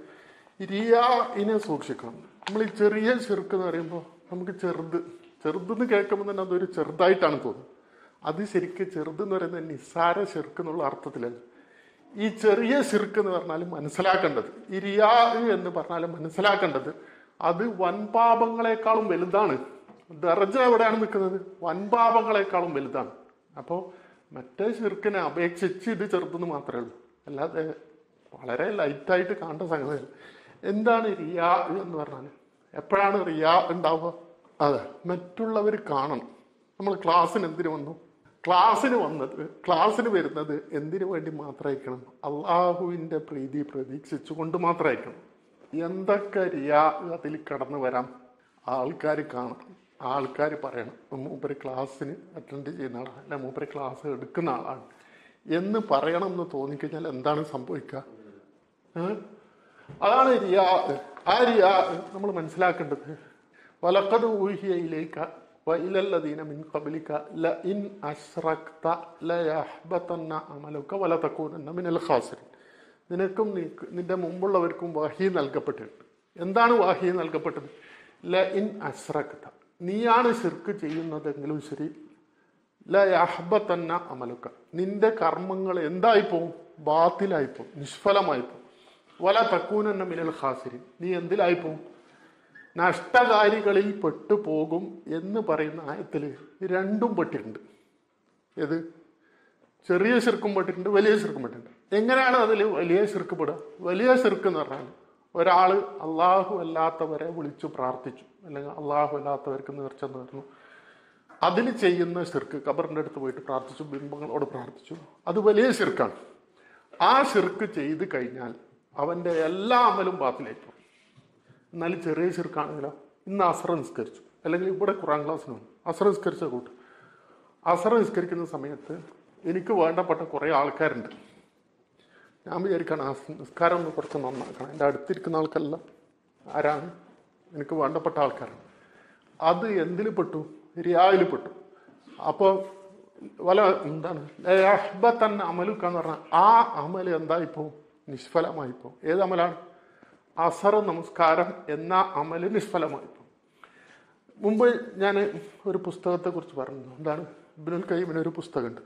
റിയാഇനെ സൂക്ഷിക്കണം നമ്മൾ ഈ ചെറിയ ചെറുക്ക് എന്ന് പറയുമ്പോൾ നമുക്ക് ചെറുത് ചെറുതെന്ന് കേൾക്കുമ്പോൾ തന്നെ അതൊരു ചെറുതായിട്ടാണ് തോന്നുന്നത് അത് ശരിക്കും ചെറുത് എന്ന് പറയുന്നത് നിസ്സാര ചെറുക്ക് എന്നുള്ള അർത്ഥത്തിലല്ല ഈ ചെറിയ ശിർക്ക് എന്ന് പറഞ്ഞാൽ മനസ്സിലാക്കേണ്ടത് ഈ റിയാ എന്ന് പറഞ്ഞാൽ മനസ്സിലാക്കേണ്ടത് അത് വൻപാപങ്ങളെക്കാളും വലുതാണ് ദർജ എവിടെയാണ് നിൽക്കുന്നത് വൻപാപങ്ങളെക്കാളും വലുതാണ് അപ്പോൾ മറ്റേ ശിർക്കിനെ അപേക്ഷിച്ച് ഇത് ചെറുതെന്ന് മാത്രമേ ഉള്ളൂ അല്ലാതെ വളരെ ലൈറ്റായിട്ട് കാണേണ്ട സംഗതിയല്ല എന്താണ് റിയാ എന്ന് പറഞ്ഞാൽ എപ്പോഴാണ് റിയാ ഉണ്ടാവുക അതെ മറ്റുള്ളവർ കാണണം നമ്മൾ ക്ലാസ്സിന് എന്തിനു വന്നു ക്ലാസ്സിന് വന്നത് ക്ലാസ്സിന് വരുന്നത് എന്തിനു വേണ്ടി മാത്രമായിരിക്കണം അള്ളാഹുവിൻ്റെ പ്രീതി പ്രതീക്ഷിച്ചുകൊണ്ട് മാത്രമായിരിക്കണം എന്തൊക്കെ റിയാ അതിൽ കടന്നു വരാം ആൾക്കാർ കാണണം ആൾക്കാർ പറയണം മൂപ്പര് ക്ലാസ്സിന് അറ്റൻഡ് ചെയ്യുന്ന ആളാണ് അല്ല മൂപ്പര് ക്ലാസ് എടുക്കുന്ന ആളാണ് എന്ന് പറയണം എന്ന് തോന്നിക്കഴിഞ്ഞാൽ എന്താണ് സംഭവിക്കുക ഏ? അതാണ് റിയാ ആ റിയാ നമ്മൾ മനസ്സിലാക്കേണ്ടത് വലക്കത് ഊഹിയയിലേക്ക് വൈലല്ലദീന മിൻ ഖബലിക ലഇൻ അശ്റക്ത ലയഹ്ബതന്ന അമലുക വല തകൂനന്ന മിനൽ ഖാസിറിൻ നിനക്കും നീ- നിന്റെ മുമ്പുള്ളവർക്കും വഹി നൽകപ്പെട്ടിട്ടുണ്ട് എന്താണ് വഹി നൽകപ്പെട്ടത് ലഇൻ അശ്റക്ത നീയാണ് ശിർക്ക് ചെയ്യുന്നതെങ്കിലും ശരി ലയഹ്ബതന്ന അമലുക നിന്റെ കർമ്മങ്ങൾ എന്തായിപ്പോവും ബാത്തിലായിപ്പോവും നിഷ്ഫലമായിപ്പോവും വല തക്കൂനന്ന മിനൽ ഖാസിരിൻ നീ എന്തിലായിപ്പോവും നഷ്ടകാരികളിൽ പെട്ടുപോകും എന്ന് പറയുന്ന ആയത്തിൽ രണ്ടും പെട്ടിട്ടുണ്ട് ഏത് ചെറിയ ശിർക്കും പെട്ടിട്ടുണ്ട് വലിയ ശിർക്കും പെട്ടിട്ടുണ്ട് എങ്ങനെയാണ് അതിൽ വലിയ ശിർക്ക് പെടുക വലിയ ശിർക്ക് എന്ന് പറഞ്ഞാൽ ഒരാൾ അള്ളാഹു അല്ലാത്തവരെ വിളിച്ചു പ്രാർത്ഥിച്ചു അല്ലെങ്കിൽ അള്ളാഹു അല്ലാത്തവർക്ക് നേർച്ച നേർന്നു അതിൽ ചെയ്യുന്ന ശിർക്ക് ഖബറിൻ്റെ അടുത്ത് പോയിട്ട് പ്രാർത്ഥിച്ചു ബിംബങ്ങളോട് പ്രാർത്ഥിച്ചു അത് വലിയ ശിർക്കാണ് ആ ശിർക്ക് ചെയ്ത് കഴിഞ്ഞാൽ അവൻ്റെ എല്ലാ അമലും ബാത്തിലേക്ക് പോകും എന്നാൽ ചെറിയ ചെറുക്കാണെങ്കിലോ ഇന്ന് അസറ നിസ്കരിച്ചു അല്ലെങ്കിൽ ഇവിടെ ഖുറാൻ ക്ലാസ്സിന് വന്നു അസറ നിസ്കരിച്ച കൂട്ട് അസറ നിസ്കരിക്കുന്ന സമയത്ത് എനിക്ക് വേണ്ടപ്പെട്ട കുറേ ആൾക്കാരുണ്ട് ഞാൻ വിചാരിക്കണം ആ നിസ്കാരം ഒന്ന് കുറച്ച് നന്നാക്കണം എൻ്റെ അടുത്തിരിക്കുന്ന ആൾക്കെല്ലാം ആരാണ് എനിക്ക് വേണ്ടപ്പെട്ട ആൾക്കാരാണ് അത് എന്തിൽ പെട്ടു റിയായിൽ പെട്ടു അപ്പോൾ വല എന്താണ് തന്നെ അമലുക്കാന്ന് പറഞ്ഞാൽ ആ അമൽ എന്തായിപ്പോ നിഷ്ഫലമായിപ്പോ ഏത് അമലാണ് അസർ നമസ്കാരം എന്ന അമല് നിഷ്ഫലമായിപ്പോ മുമ്പ് ഞാൻ ഒരു പുസ്തകത്തെ കുറിച്ച് പറഞ്ഞു എന്താണ് ഇബ്നുൽ കയ്യിമിന് ഒരു പുസ്തകമുണ്ട്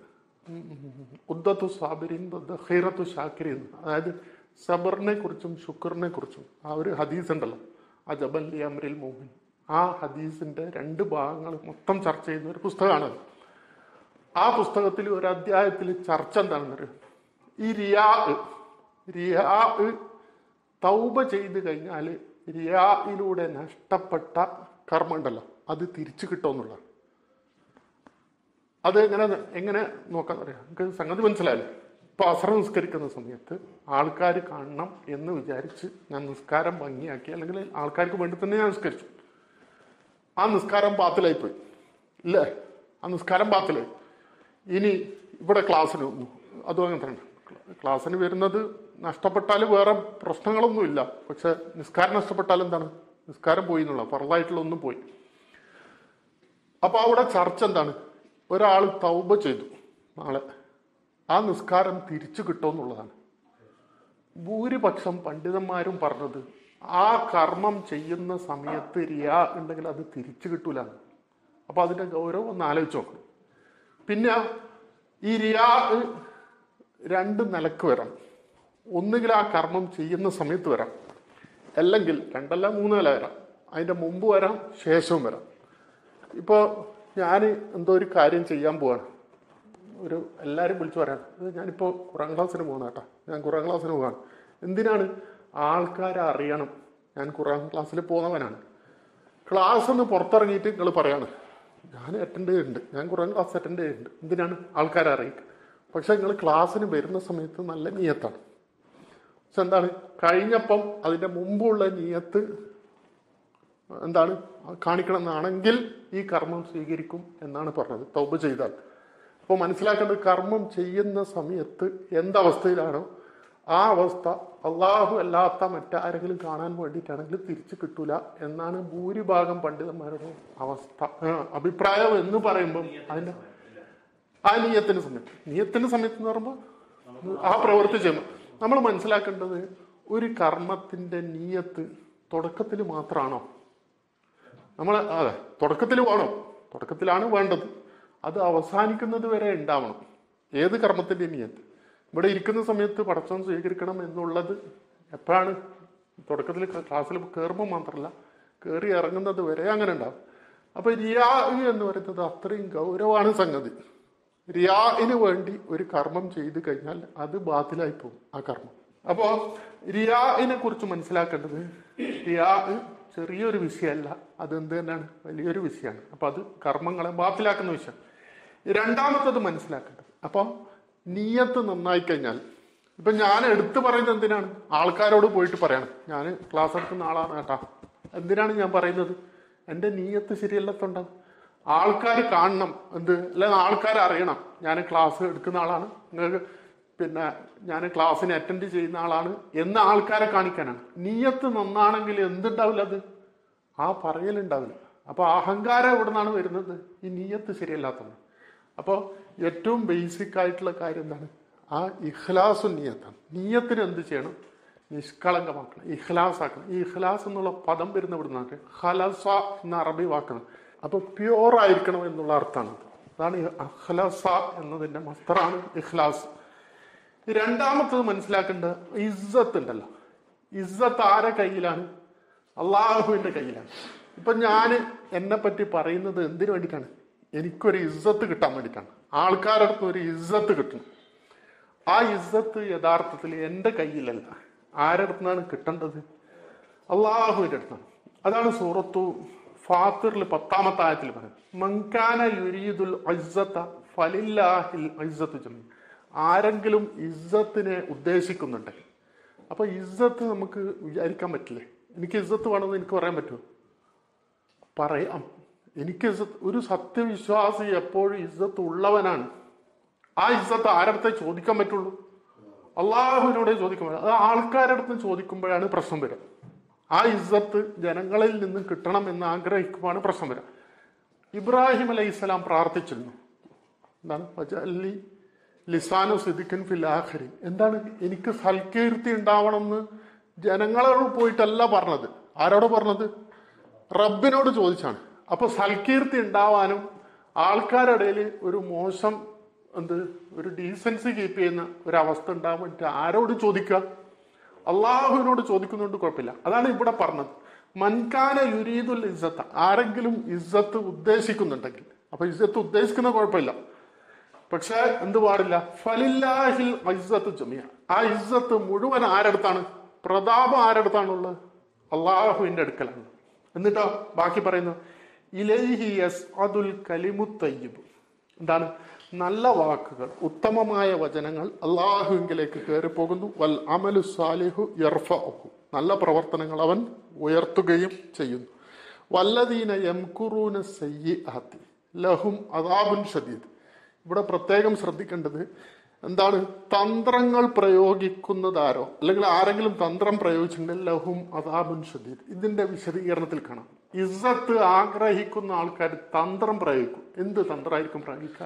ഉദ്ദത്തു സാബിരിൻ ഖൈറത്തു ഷാക്കിരിൻ അതായത് സബറിനെ കുറിച്ചും ശുക്റിനെ കുറിച്ചും ആ ഒരു ഹദീസ് ഉണ്ടല്ലോ ആ ജബൽ ലി അമ്രിൽ മോഹിൻ ആ ഹദീസിന്റെ രണ്ട് ഭാഗങ്ങൾ മൊത്തം ചർച്ച ചെയ്യുന്ന ഒരു പുസ്തകമാണത് ആ പുസ്തകത്തിൽ ഒരു അധ്യായത്തിൽ ചർച്ച എന്താണെന്നറിയോ ഈ റിയാ റിയാ തൗബ ചെയ്ത് കഴിഞ്ഞാൽ റിയായിലൂടെ നഷ്ടപ്പെട്ട കർമ്മ ഉണ്ടല്ലോ അത് തിരിച്ചു കിട്ടുമെന്നുള്ള അത് എങ്ങനെ എങ്ങനെ നോക്കാൻ അറിയാം നമുക്ക് സംഗതി മനസ്സിലായല്ലോ ഇപ്പൊ അസറ നിസ്കരിക്കുന്ന സമയത്ത് ആൾക്കാർ കാണണം എന്ന് വിചാരിച്ച് ഞാൻ നിസ്കാരം ഭംഗിയാക്കി അല്ലെങ്കിൽ ആൾക്കാർക്ക് വേണ്ടി തന്നെ ഞാൻ നിസ്കരിച്ചു ആ നിസ്കാരം പാത്തിലായി പോയി ഇല്ലേ ആ നിസ്കാരം പാത്തിലായി ഇനി ഇവിടെ ക്ലാസ്സിന് വന്നു അതും അങ്ങനെ തന്നെ ക്ലാസ്സിന് വരുന്നത് നഷ്ടപ്പെട്ടാൽ വേറെ പ്രശ്നങ്ങളൊന്നുമില്ല പക്ഷെ നിസ്കാരം നഷ്ടപ്പെട്ടാൽ എന്താണ് നിസ്കാരം പോയി എന്നുള്ള പറളായിട്ടുള്ള ഒന്നും പോയി അപ്പൊ അവിടെ ചർച്ച എന്താണ് ഒരാൾ തൗബ ചെയ്തു നാളെ ആ നിസ്കാരം തിരിച്ചു കിട്ടുമെന്നുള്ളതാണ് ഭൂരിപക്ഷം പണ്ഡിതന്മാരും പറഞ്ഞത് ആ കർമ്മം ചെയ്യുന്ന സമയത്ത് റിയാ ഉണ്ടെങ്കിൽ അത് തിരിച്ചു കിട്ടൂല അപ്പൊ അതിന്റെ ഗൗരവം ഒന്ന് ആലോചിച്ച് നോക്കണം പിന്നെ ഈ റിയാ രണ്ട് നിലക്ക് വരാം ഒന്നുകിൽ ആ കർമ്മം ചെയ്യുന്ന സമയത്ത് വരാം അല്ലെങ്കിൽ രണ്ടല്ല മൂന്ന് നില വരാം അതിന്റെ മുമ്പ് വരാം ശേഷവും വരാം ഇപ്പോൾ ഞാൻ എന്തോ ഒരു കാര്യം ചെയ്യാൻ പോവാണ് ഒരു എല്ലാവരും വിളിച്ചു പറയാം "ഇത് ഞാനിപ്പോൾ ഖുറാൻ ക്ലാസ്സിന് പോകുന്ന കേട്ടോ ഞാൻ ഖുറാൻ ക്ലാസ്സിന് പോവാണ് എന്തിനാണ് ആൾക്കാരെ അറിയണം ഞാൻ ഖുറാൻ ക്ലാസ്സിൽ പോകുന്നവനാണ് ക്ലാസ് ഒന്ന് പുറത്തിറങ്ങിയിട്ട് നിങ്ങൾ പറയാണ് ഞാൻ അറ്റൻഡ് ചെയ്യുന്നുണ്ട് ഞാൻ ഖുറാൻ ക്ലാസ് അറ്റൻഡ് ചെയ്യുന്നുണ്ട് എന്തിനാണ് ആൾക്കാരെ അറിയിക്കുക പക്ഷെ നിങ്ങൾ ക്ലാസ്സിന് വരുന്ന സമയത്ത് നല്ല നീയത്താണ് പക്ഷെ എന്താണ് കഴിഞ്ഞപ്പം അതിൻ്റെ മുമ്പുള്ള നീയത്ത് എന്താണ് കാണിക്കണം എന്നാണെങ്കിൽ ഈ കർമ്മം സ്വീകരിക്കും എന്നാണ് പറഞ്ഞത് തൗബ ചെയ്താൽ അപ്പോൾ മനസ്സിലാക്കേണ്ടത് കർമ്മം ചെയ്യുന്ന സമയത്ത് എന്തവസ്ഥയിലാണോ ആ അവസ്ഥ അള്ളാഹു അല്ലാത്ത മറ്റാരെങ്കിലും കാണാൻ വേണ്ടിയിട്ടാണെങ്കിൽ തിരിച്ചു കിട്ടൂല എന്നാണ് ഭൂരിഭാഗം പണ്ഡിതന്മാരുടെ അവസ്ഥ ആ, അഭിപ്രായം എന്ന് പറയുമ്പം അതിന്റെ ആ നീയത്തിന് സമയത്ത് നീയത്തിന് സമയത്ത് എന്ന് പറയുമ്പോൾ ആ പ്രവൃത്തി ചെയ്യുമ്പോൾ നമ്മൾ മനസ്സിലാക്കേണ്ടത് ഒരു കർമ്മത്തിന്റെ നീയത്ത് തുടക്കത്തിൽ മാത്രമാണോ നമ്മൾ അതെ തുടക്കത്തിൽ വേണം തുടക്കത്തിലാണ് വേണ്ടത് അത് അവസാനിക്കുന്നത് വരെ ഉണ്ടാവണം ഏത് കർമ്മത്തിന്റെ നിയത്ത് ഇവിടെ ഇരിക്കുന്ന സമയത്ത് പടച്ചോൻ സ്വീകരിക്കണം എന്നുള്ളത് എപ്പോഴാണ് തുടക്കത്തിൽ ക്ലാസ്സിൽ കയറുമ്പോൾ മാത്രമല്ല കയറി ഇറങ്ങുന്നത് വരെ അങ്ങനെ ഉണ്ടാവും അപ്പൊ റിയാ എന്ന് പറയുന്നത് അത്രയും ഗൗരവമാണ് സംഗതി റിയാഇന് വേണ്ടി ഒരു കർമ്മം ചെയ്തു കഴിഞ്ഞാൽ അത് ബാത്തിലായി പോകും ആ കർമ്മം അപ്പോ റിയാഇനെ കുറിച്ച് മനസ്സിലാക്കേണ്ടത് റിയാ ചെറിയൊരു വിഷയമല്ല അത് എന്ത് തന്നെയാണ് വലിയൊരു വിഷയമാണ് അപ്പൊ അത് കർമ്മങ്ങളെ ബാത്തിലാക്കുന്ന വിഷയം രണ്ടാമത്തത് മനസ്സിലാക്കേണ്ടത് അപ്പം നീയത്ത് നന്നായി കഴിഞ്ഞാൽ ഇപ്പൊ ഞാൻ എടുത്തു പറയുന്നത് എന്തിനാണ് ആൾക്കാരോട് പോയിട്ട് പറയണം ഞാൻ ക്ലാസ് എടുക്കുന്ന ആളാണ് കേട്ടാ എന്തിനാണ് ഞാൻ പറയുന്നത് എൻ്റെ നീയത്ത് ശരിയല്ലത്തുണ്ടാവും ആൾക്കാർ കാണണം എന്ത് അല്ലെങ്കിൽ ആൾക്കാർ അറിയണം ഞാൻ ക്ലാസ് എടുക്കുന്ന ആളാണ് നിങ്ങൾക്ക് പിന്നെ ഞാൻ ക്ലാസ്സിന് അറ്റൻഡ് ചെയ്യുന്ന ആളാണ് എന്ന് ആൾക്കാരെ കാണിക്കാനാണ് നീയത്ത് നന്നാണെങ്കിൽ എന്തുണ്ടാവില്ല അത് ആ പറയലുണ്ടാവില്ല അപ്പൊ അഹങ്കാരം എവിടെ നിന്നാണ് വരുന്നത് ഈ നീയത്ത് ശരിയല്ലാത്തത് അപ്പോൾ ഏറ്റവും ബേസിക് ആയിട്ടുള്ള കാര്യം എന്താണ് ആ ഇഖ്ലാസു നീയത്താണ് നീയത്തിന് എന്ത് ചെയ്യണം നിഷ്കളങ്കമാക്കണം ഇഖ്ലാസ് ആക്കണം ഈ ഇഖ്ലാസ് എന്നുള്ള പദം വരുന്ന ഇവിടെ നിന്നാണ് ഹലസ എന്ന അറബി വാക്കാണ് അപ്പൊ പ്യൂർ ആയിരിക്കണം എന്നുള്ള അർത്ഥമാണ് അതാണ് ഈ അഖ്ലസ എന്നതിന്റെ മസ്തറാണ് ഇഖ്ലാസ് രണ്ടാമത്തത് മനസ്സിലാക്കേണ്ടത് ഇസ്സത്ത് ഉണ്ടല്ലോ ഇസ്സത്ത് ആരെ കയ്യിലാണ് അള്ളാഹുവിന്റെ കയ്യിലാണ് ഇപ്പൊ ഞാൻ എന്നെ പറ്റി പറയുന്നത് എന്തിനു വേണ്ടിയിട്ടാണ് എനിക്കൊരു ഇസ്സത്ത് കിട്ടാൻ വേണ്ടിയിട്ടാണ് ആൾക്കാരുടെ അടുത്ത് ഒരു ഇസ്സത്ത് കിട്ടണം ആ ഇസ്സത്ത് യഥാർത്ഥത്തിൽ എൻ്റെ കയ്യിലല്ല ആരുടെ അടുത്തുനിന്നാണ് കിട്ടേണ്ടത് അള്ളാഹുവിൻ്റെ അടുത്താണ് അതാണ് സൂറത്തു ഫാത്തിറിൽ പത്താമത്തെ ആയത്തിൽ പറയുന്നത് മങ്കാന യുരീദുൽ ഇസ്സത്ത ഫലില്ലാഹിൽ ഇസ്സത്ത് ജമീ ആരെങ്കിലും ഇസ്സത്തിനെ ഉദ്ദേശിക്കുന്നുണ്ടെങ്കിൽ അപ്പൊ ഇസ്സത്ത് നമുക്ക് വിചാരിക്കാൻ പറ്റില്ലേ എനിക്ക് ഇസ്സത്ത് വേണമെന്ന് എനിക്ക് പറയാൻ പറ്റുമോ പറയാം എനിക്ക് ഇസ്സത്ത് ഒരു സത്യവിശ്വാസി എപ്പോഴും ഇസ്സത്ത് ഉള്ളവനാണ് ആ ഇസ്സത്ത് ആരടുത്തെ ചോദിക്കാൻ പറ്റുള്ളൂ അള്ളാഹുവിനോടെ ചോദിക്കാൻ പറ്റും അത് ആൾക്കാരുടെ അടുത്ത് ചോദിക്കുമ്പോഴാണ് പ്രശ്നം വരിക ആ ഇസ്സത്ത് ജനങ്ങളിൽ നിന്ന് കിട്ടണം എന്ന് ആഗ്രഹിക്കുമ്പോഴാണ് പ്രശ്നം വരിക ഇബ്രാഹിം അലൈഹി സ്വലാം പ്രാർത്ഥിച്ചിരുന്നു എന്താണ് വജഅല്ലി ലിസാനു സിദിക്കൻ ഫിൽ ആഖിരി എന്താണ് എനിക്ക് സൽകീർത്തി ഉണ്ടാവണമെന്ന് ജനങ്ങളോട് പോയിട്ടല്ല പറഞ്ഞത് ആരോട് പറഞ്ഞത് റബ്ബിനോട് ചോദിച്ചാണ് അപ്പൊ സൽകീർത്തി ഉണ്ടാവാനും ആൾക്കാരുടെ ഇടയിൽ ഒരു മോശം എന്ത് ഒരു ഡീസൻസി കീപ്പ് ചെയ്യുന്ന ഒരു അവസ്ഥ ഉണ്ടാവാൻ വേണ്ടി ആരോട് ചോദിക്കുക അള്ളാഹുവിനോട് ചോദിക്കുന്നതുകൊണ്ട് കുഴപ്പമില്ല അതാണ് ഇവിടെ പറഞ്ഞത് മൻകാന യുരീദുൽ ഇസ്സത്ത് ആരെങ്കിലും ഇസ്സത്ത് ഉദ്ദേശിക്കുന്നുണ്ടെങ്കിൽ അപ്പൊ ഇസ്സത്ത് ഉദ്ദേശിക്കുന്ന കുഴപ്പമില്ല പക്ഷെ എന്ത് പാടില്ല ഫലില്ലാഹിൽ ഇസ്സത്ത് ജമിയ ആ ഇസ്സത്ത് മുഴുവൻ ആരടുത്താണ് പ്രതാപം ആരടുത്താണുള്ളത് അള്ളാഹുവിന്റെ അടുക്കലാണ് എന്നിട്ടോ ബാക്കി പറയുന്നു ഇലൈഹി യസ് അതുൽ കലിമുത്തയ്യബ് എന്താണ് നല്ല വാക്കുകൾ ഉത്തമമായ വചനങ്ങൾ അള്ളാഹുവിങ്കിലേക്ക് കയറി പോകുന്നു വൽ അമലു സാലിഹു യർഫഅഹു നല്ല പ്രവർത്തനങ്ങൾ അവൻ ഉയർത്തുകയും ചെയ്യുന്നു വല്ലദീന യംകുറൂന സയ്യിഅത്തി ലഹും അദാബുൻ ഷദീദ് ഇവിടെ പ്രത്യേകം ശ്രദ്ധിക്കേണ്ടത് എന്താണ് തന്ത്രങ്ങൾ പ്രയോഗിക്കുന്നതാരോ അല്ലെങ്കിൽ ആരെങ്കിലും തന്ത്രം പ്രയോഗിച്ചിട്ടുണ്ടെങ്കിൽ ലഹും അദാബുൻ ഷദീദ് ഇതിന്റെ വിശദീകരണത്തിൽ കാണാം ഇസ്സത്ത് ആഗ്രഹിക്കുന്ന ആൾക്കാർ തന്ത്രം പ്രയോഗിക്കും എന്ത് തന്ത്രമായിരിക്കും പ്രയോഗിക്കുക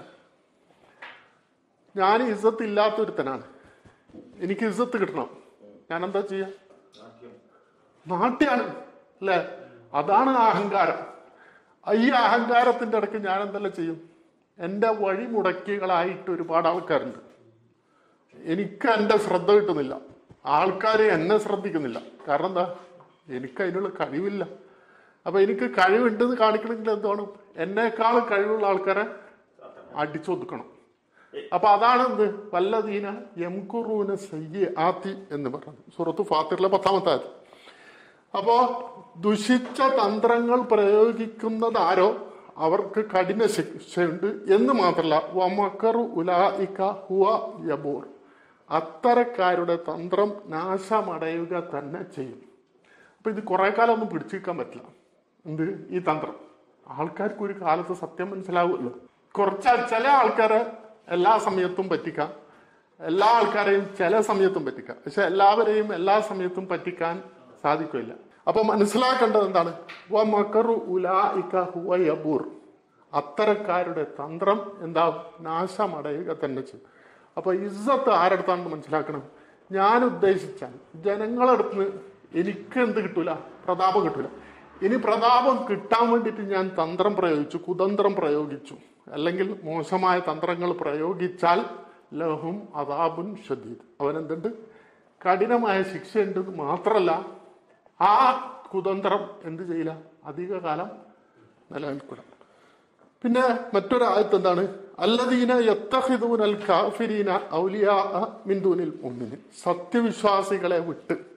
ഞാൻ ഇസ്സത്ത് ഇല്ലാത്തൊരുത്തനാണ് എനിക്ക് ഇസ്സത്ത് കിട്ടണം ഞാൻ എന്താ ചെയ്യാ നാട്യാണ് അല്ലേ അതാണ് അഹങ്കാരം ഈ അഹങ്കാരത്തിന്റെ ഇടയ്ക്ക് ഞാൻ എന്തെല്ലാം ചെയ്യും എൻ്റെ വഴിമുടക്കികളായിട്ട് ഒരുപാട് ആൾക്കാരുണ്ട് എനിക്ക് എൻ്റെ ശ്രദ്ധ കിട്ടുന്നില്ല ആൾക്കാർ എന്നെ ശ്രദ്ധിക്കുന്നില്ല കാരണം എന്താ എനിക്ക് അതിനുള്ള കഴിവില്ല അപ്പൊ എനിക്ക് കഴിവുണ്ടെന്ന് കാണിക്കണമെങ്കിൽ എന്താണ് എന്നേക്കാൾ കഴിവുള്ള ആൾക്കാരെ അടിച്ചൊതുക്കണം അപ്പൊ അതാണ് എന്ത് വല്ലതീന എംകുറൂന സയ്യ ആത്തി എന്ന് പറയുന്നത് സുഹൃത്ത് ഫാത്തിറിലെ പത്താമത്തെ ആയത് അപ്പോ ദുഷിച്ച തന്ത്രങ്ങൾ പ്രയോഗിക്കുന്നത് ആരോ അവർക്ക് കഠിന ശിക്ഷയുണ്ട് എന്ന് മാത്രമല്ല വമക്കറു ഉലായിക്ക ഹുവ യബൂർ അത്തരക്കാരുടെ തന്ത്രം നാശമടയുക തന്നെ ചെയ്യും അപ്പൊ ഇത് കുറെ കാലം ഒന്നും പിടിച്ചിരിക്കാൻ പറ്റില്ല എന്ത് ഈ തന്ത്രം ആൾക്കാർക്ക് ഒരു കാലത്ത് സത്യം മനസ്സിലാവുമല്ലോ കുറച്ച് ചില ആൾക്കാരെ എല്ലാ സമയത്തും പറ്റിക്കാം എല്ലാ ആൾക്കാരെയും ചില സമയത്തും പറ്റിക്കാം പക്ഷെ എല്ലാവരെയും എല്ലാ സമയത്തും പറ്റിക്കാൻ സാധിക്കില്ല അപ്പൊ മനസ്സിലാക്കേണ്ടത് എന്താണ് വ മക്കറു ഉലായിക ഹുവ യബൂർ അത്തരക്കാരുടെ തന്ത്രം എന്താ നാശമടയുക തന്നെ ചെയ്യും അപ്പൊ ഇസ്സത്ത് ആരടുത്താണെന്ന് മനസ്സിലാക്കണം ഞാൻ ഉദ്ദേശിച്ചാൽ ജനങ്ങളടുത്ത് എനിക്ക് എന്ത് കിട്ടൂല പ്രതാപം കിട്ടൂല ഇനി പ്രതാപം കിട്ടാൻ വേണ്ടിയിട്ട് ഞാൻ തന്ത്രം പ്രയോഗിച്ചു കുതന്ത്രം പ്രയോഗിച്ചു അല്ലെങ്കിൽ മോശമായ തന്ത്രങ്ങൾ പ്രയോഗിച്ചാൽ ലഹും അതാബുൻ ഷദീദ് അവനെന്തുണ്ട് കഠിനമായ ശിക്ഷയുണ്ട് മാത്രമല്ല ആ കുതന്ത്രം എന്ത് ചെയ്യില്ല അധികകാലം നിലനിൽക്കില്ല പിന്നെ മറ്റൊരു ആയത്ത് എന്താണ് അല്ലദീന യത്തഹിദൂനൽ കാഫിരീന ഔലിയാ മിന്ദൂനിൽ മുമ്മിന് സത്യവിശ്വാസികളെ വിട്ട്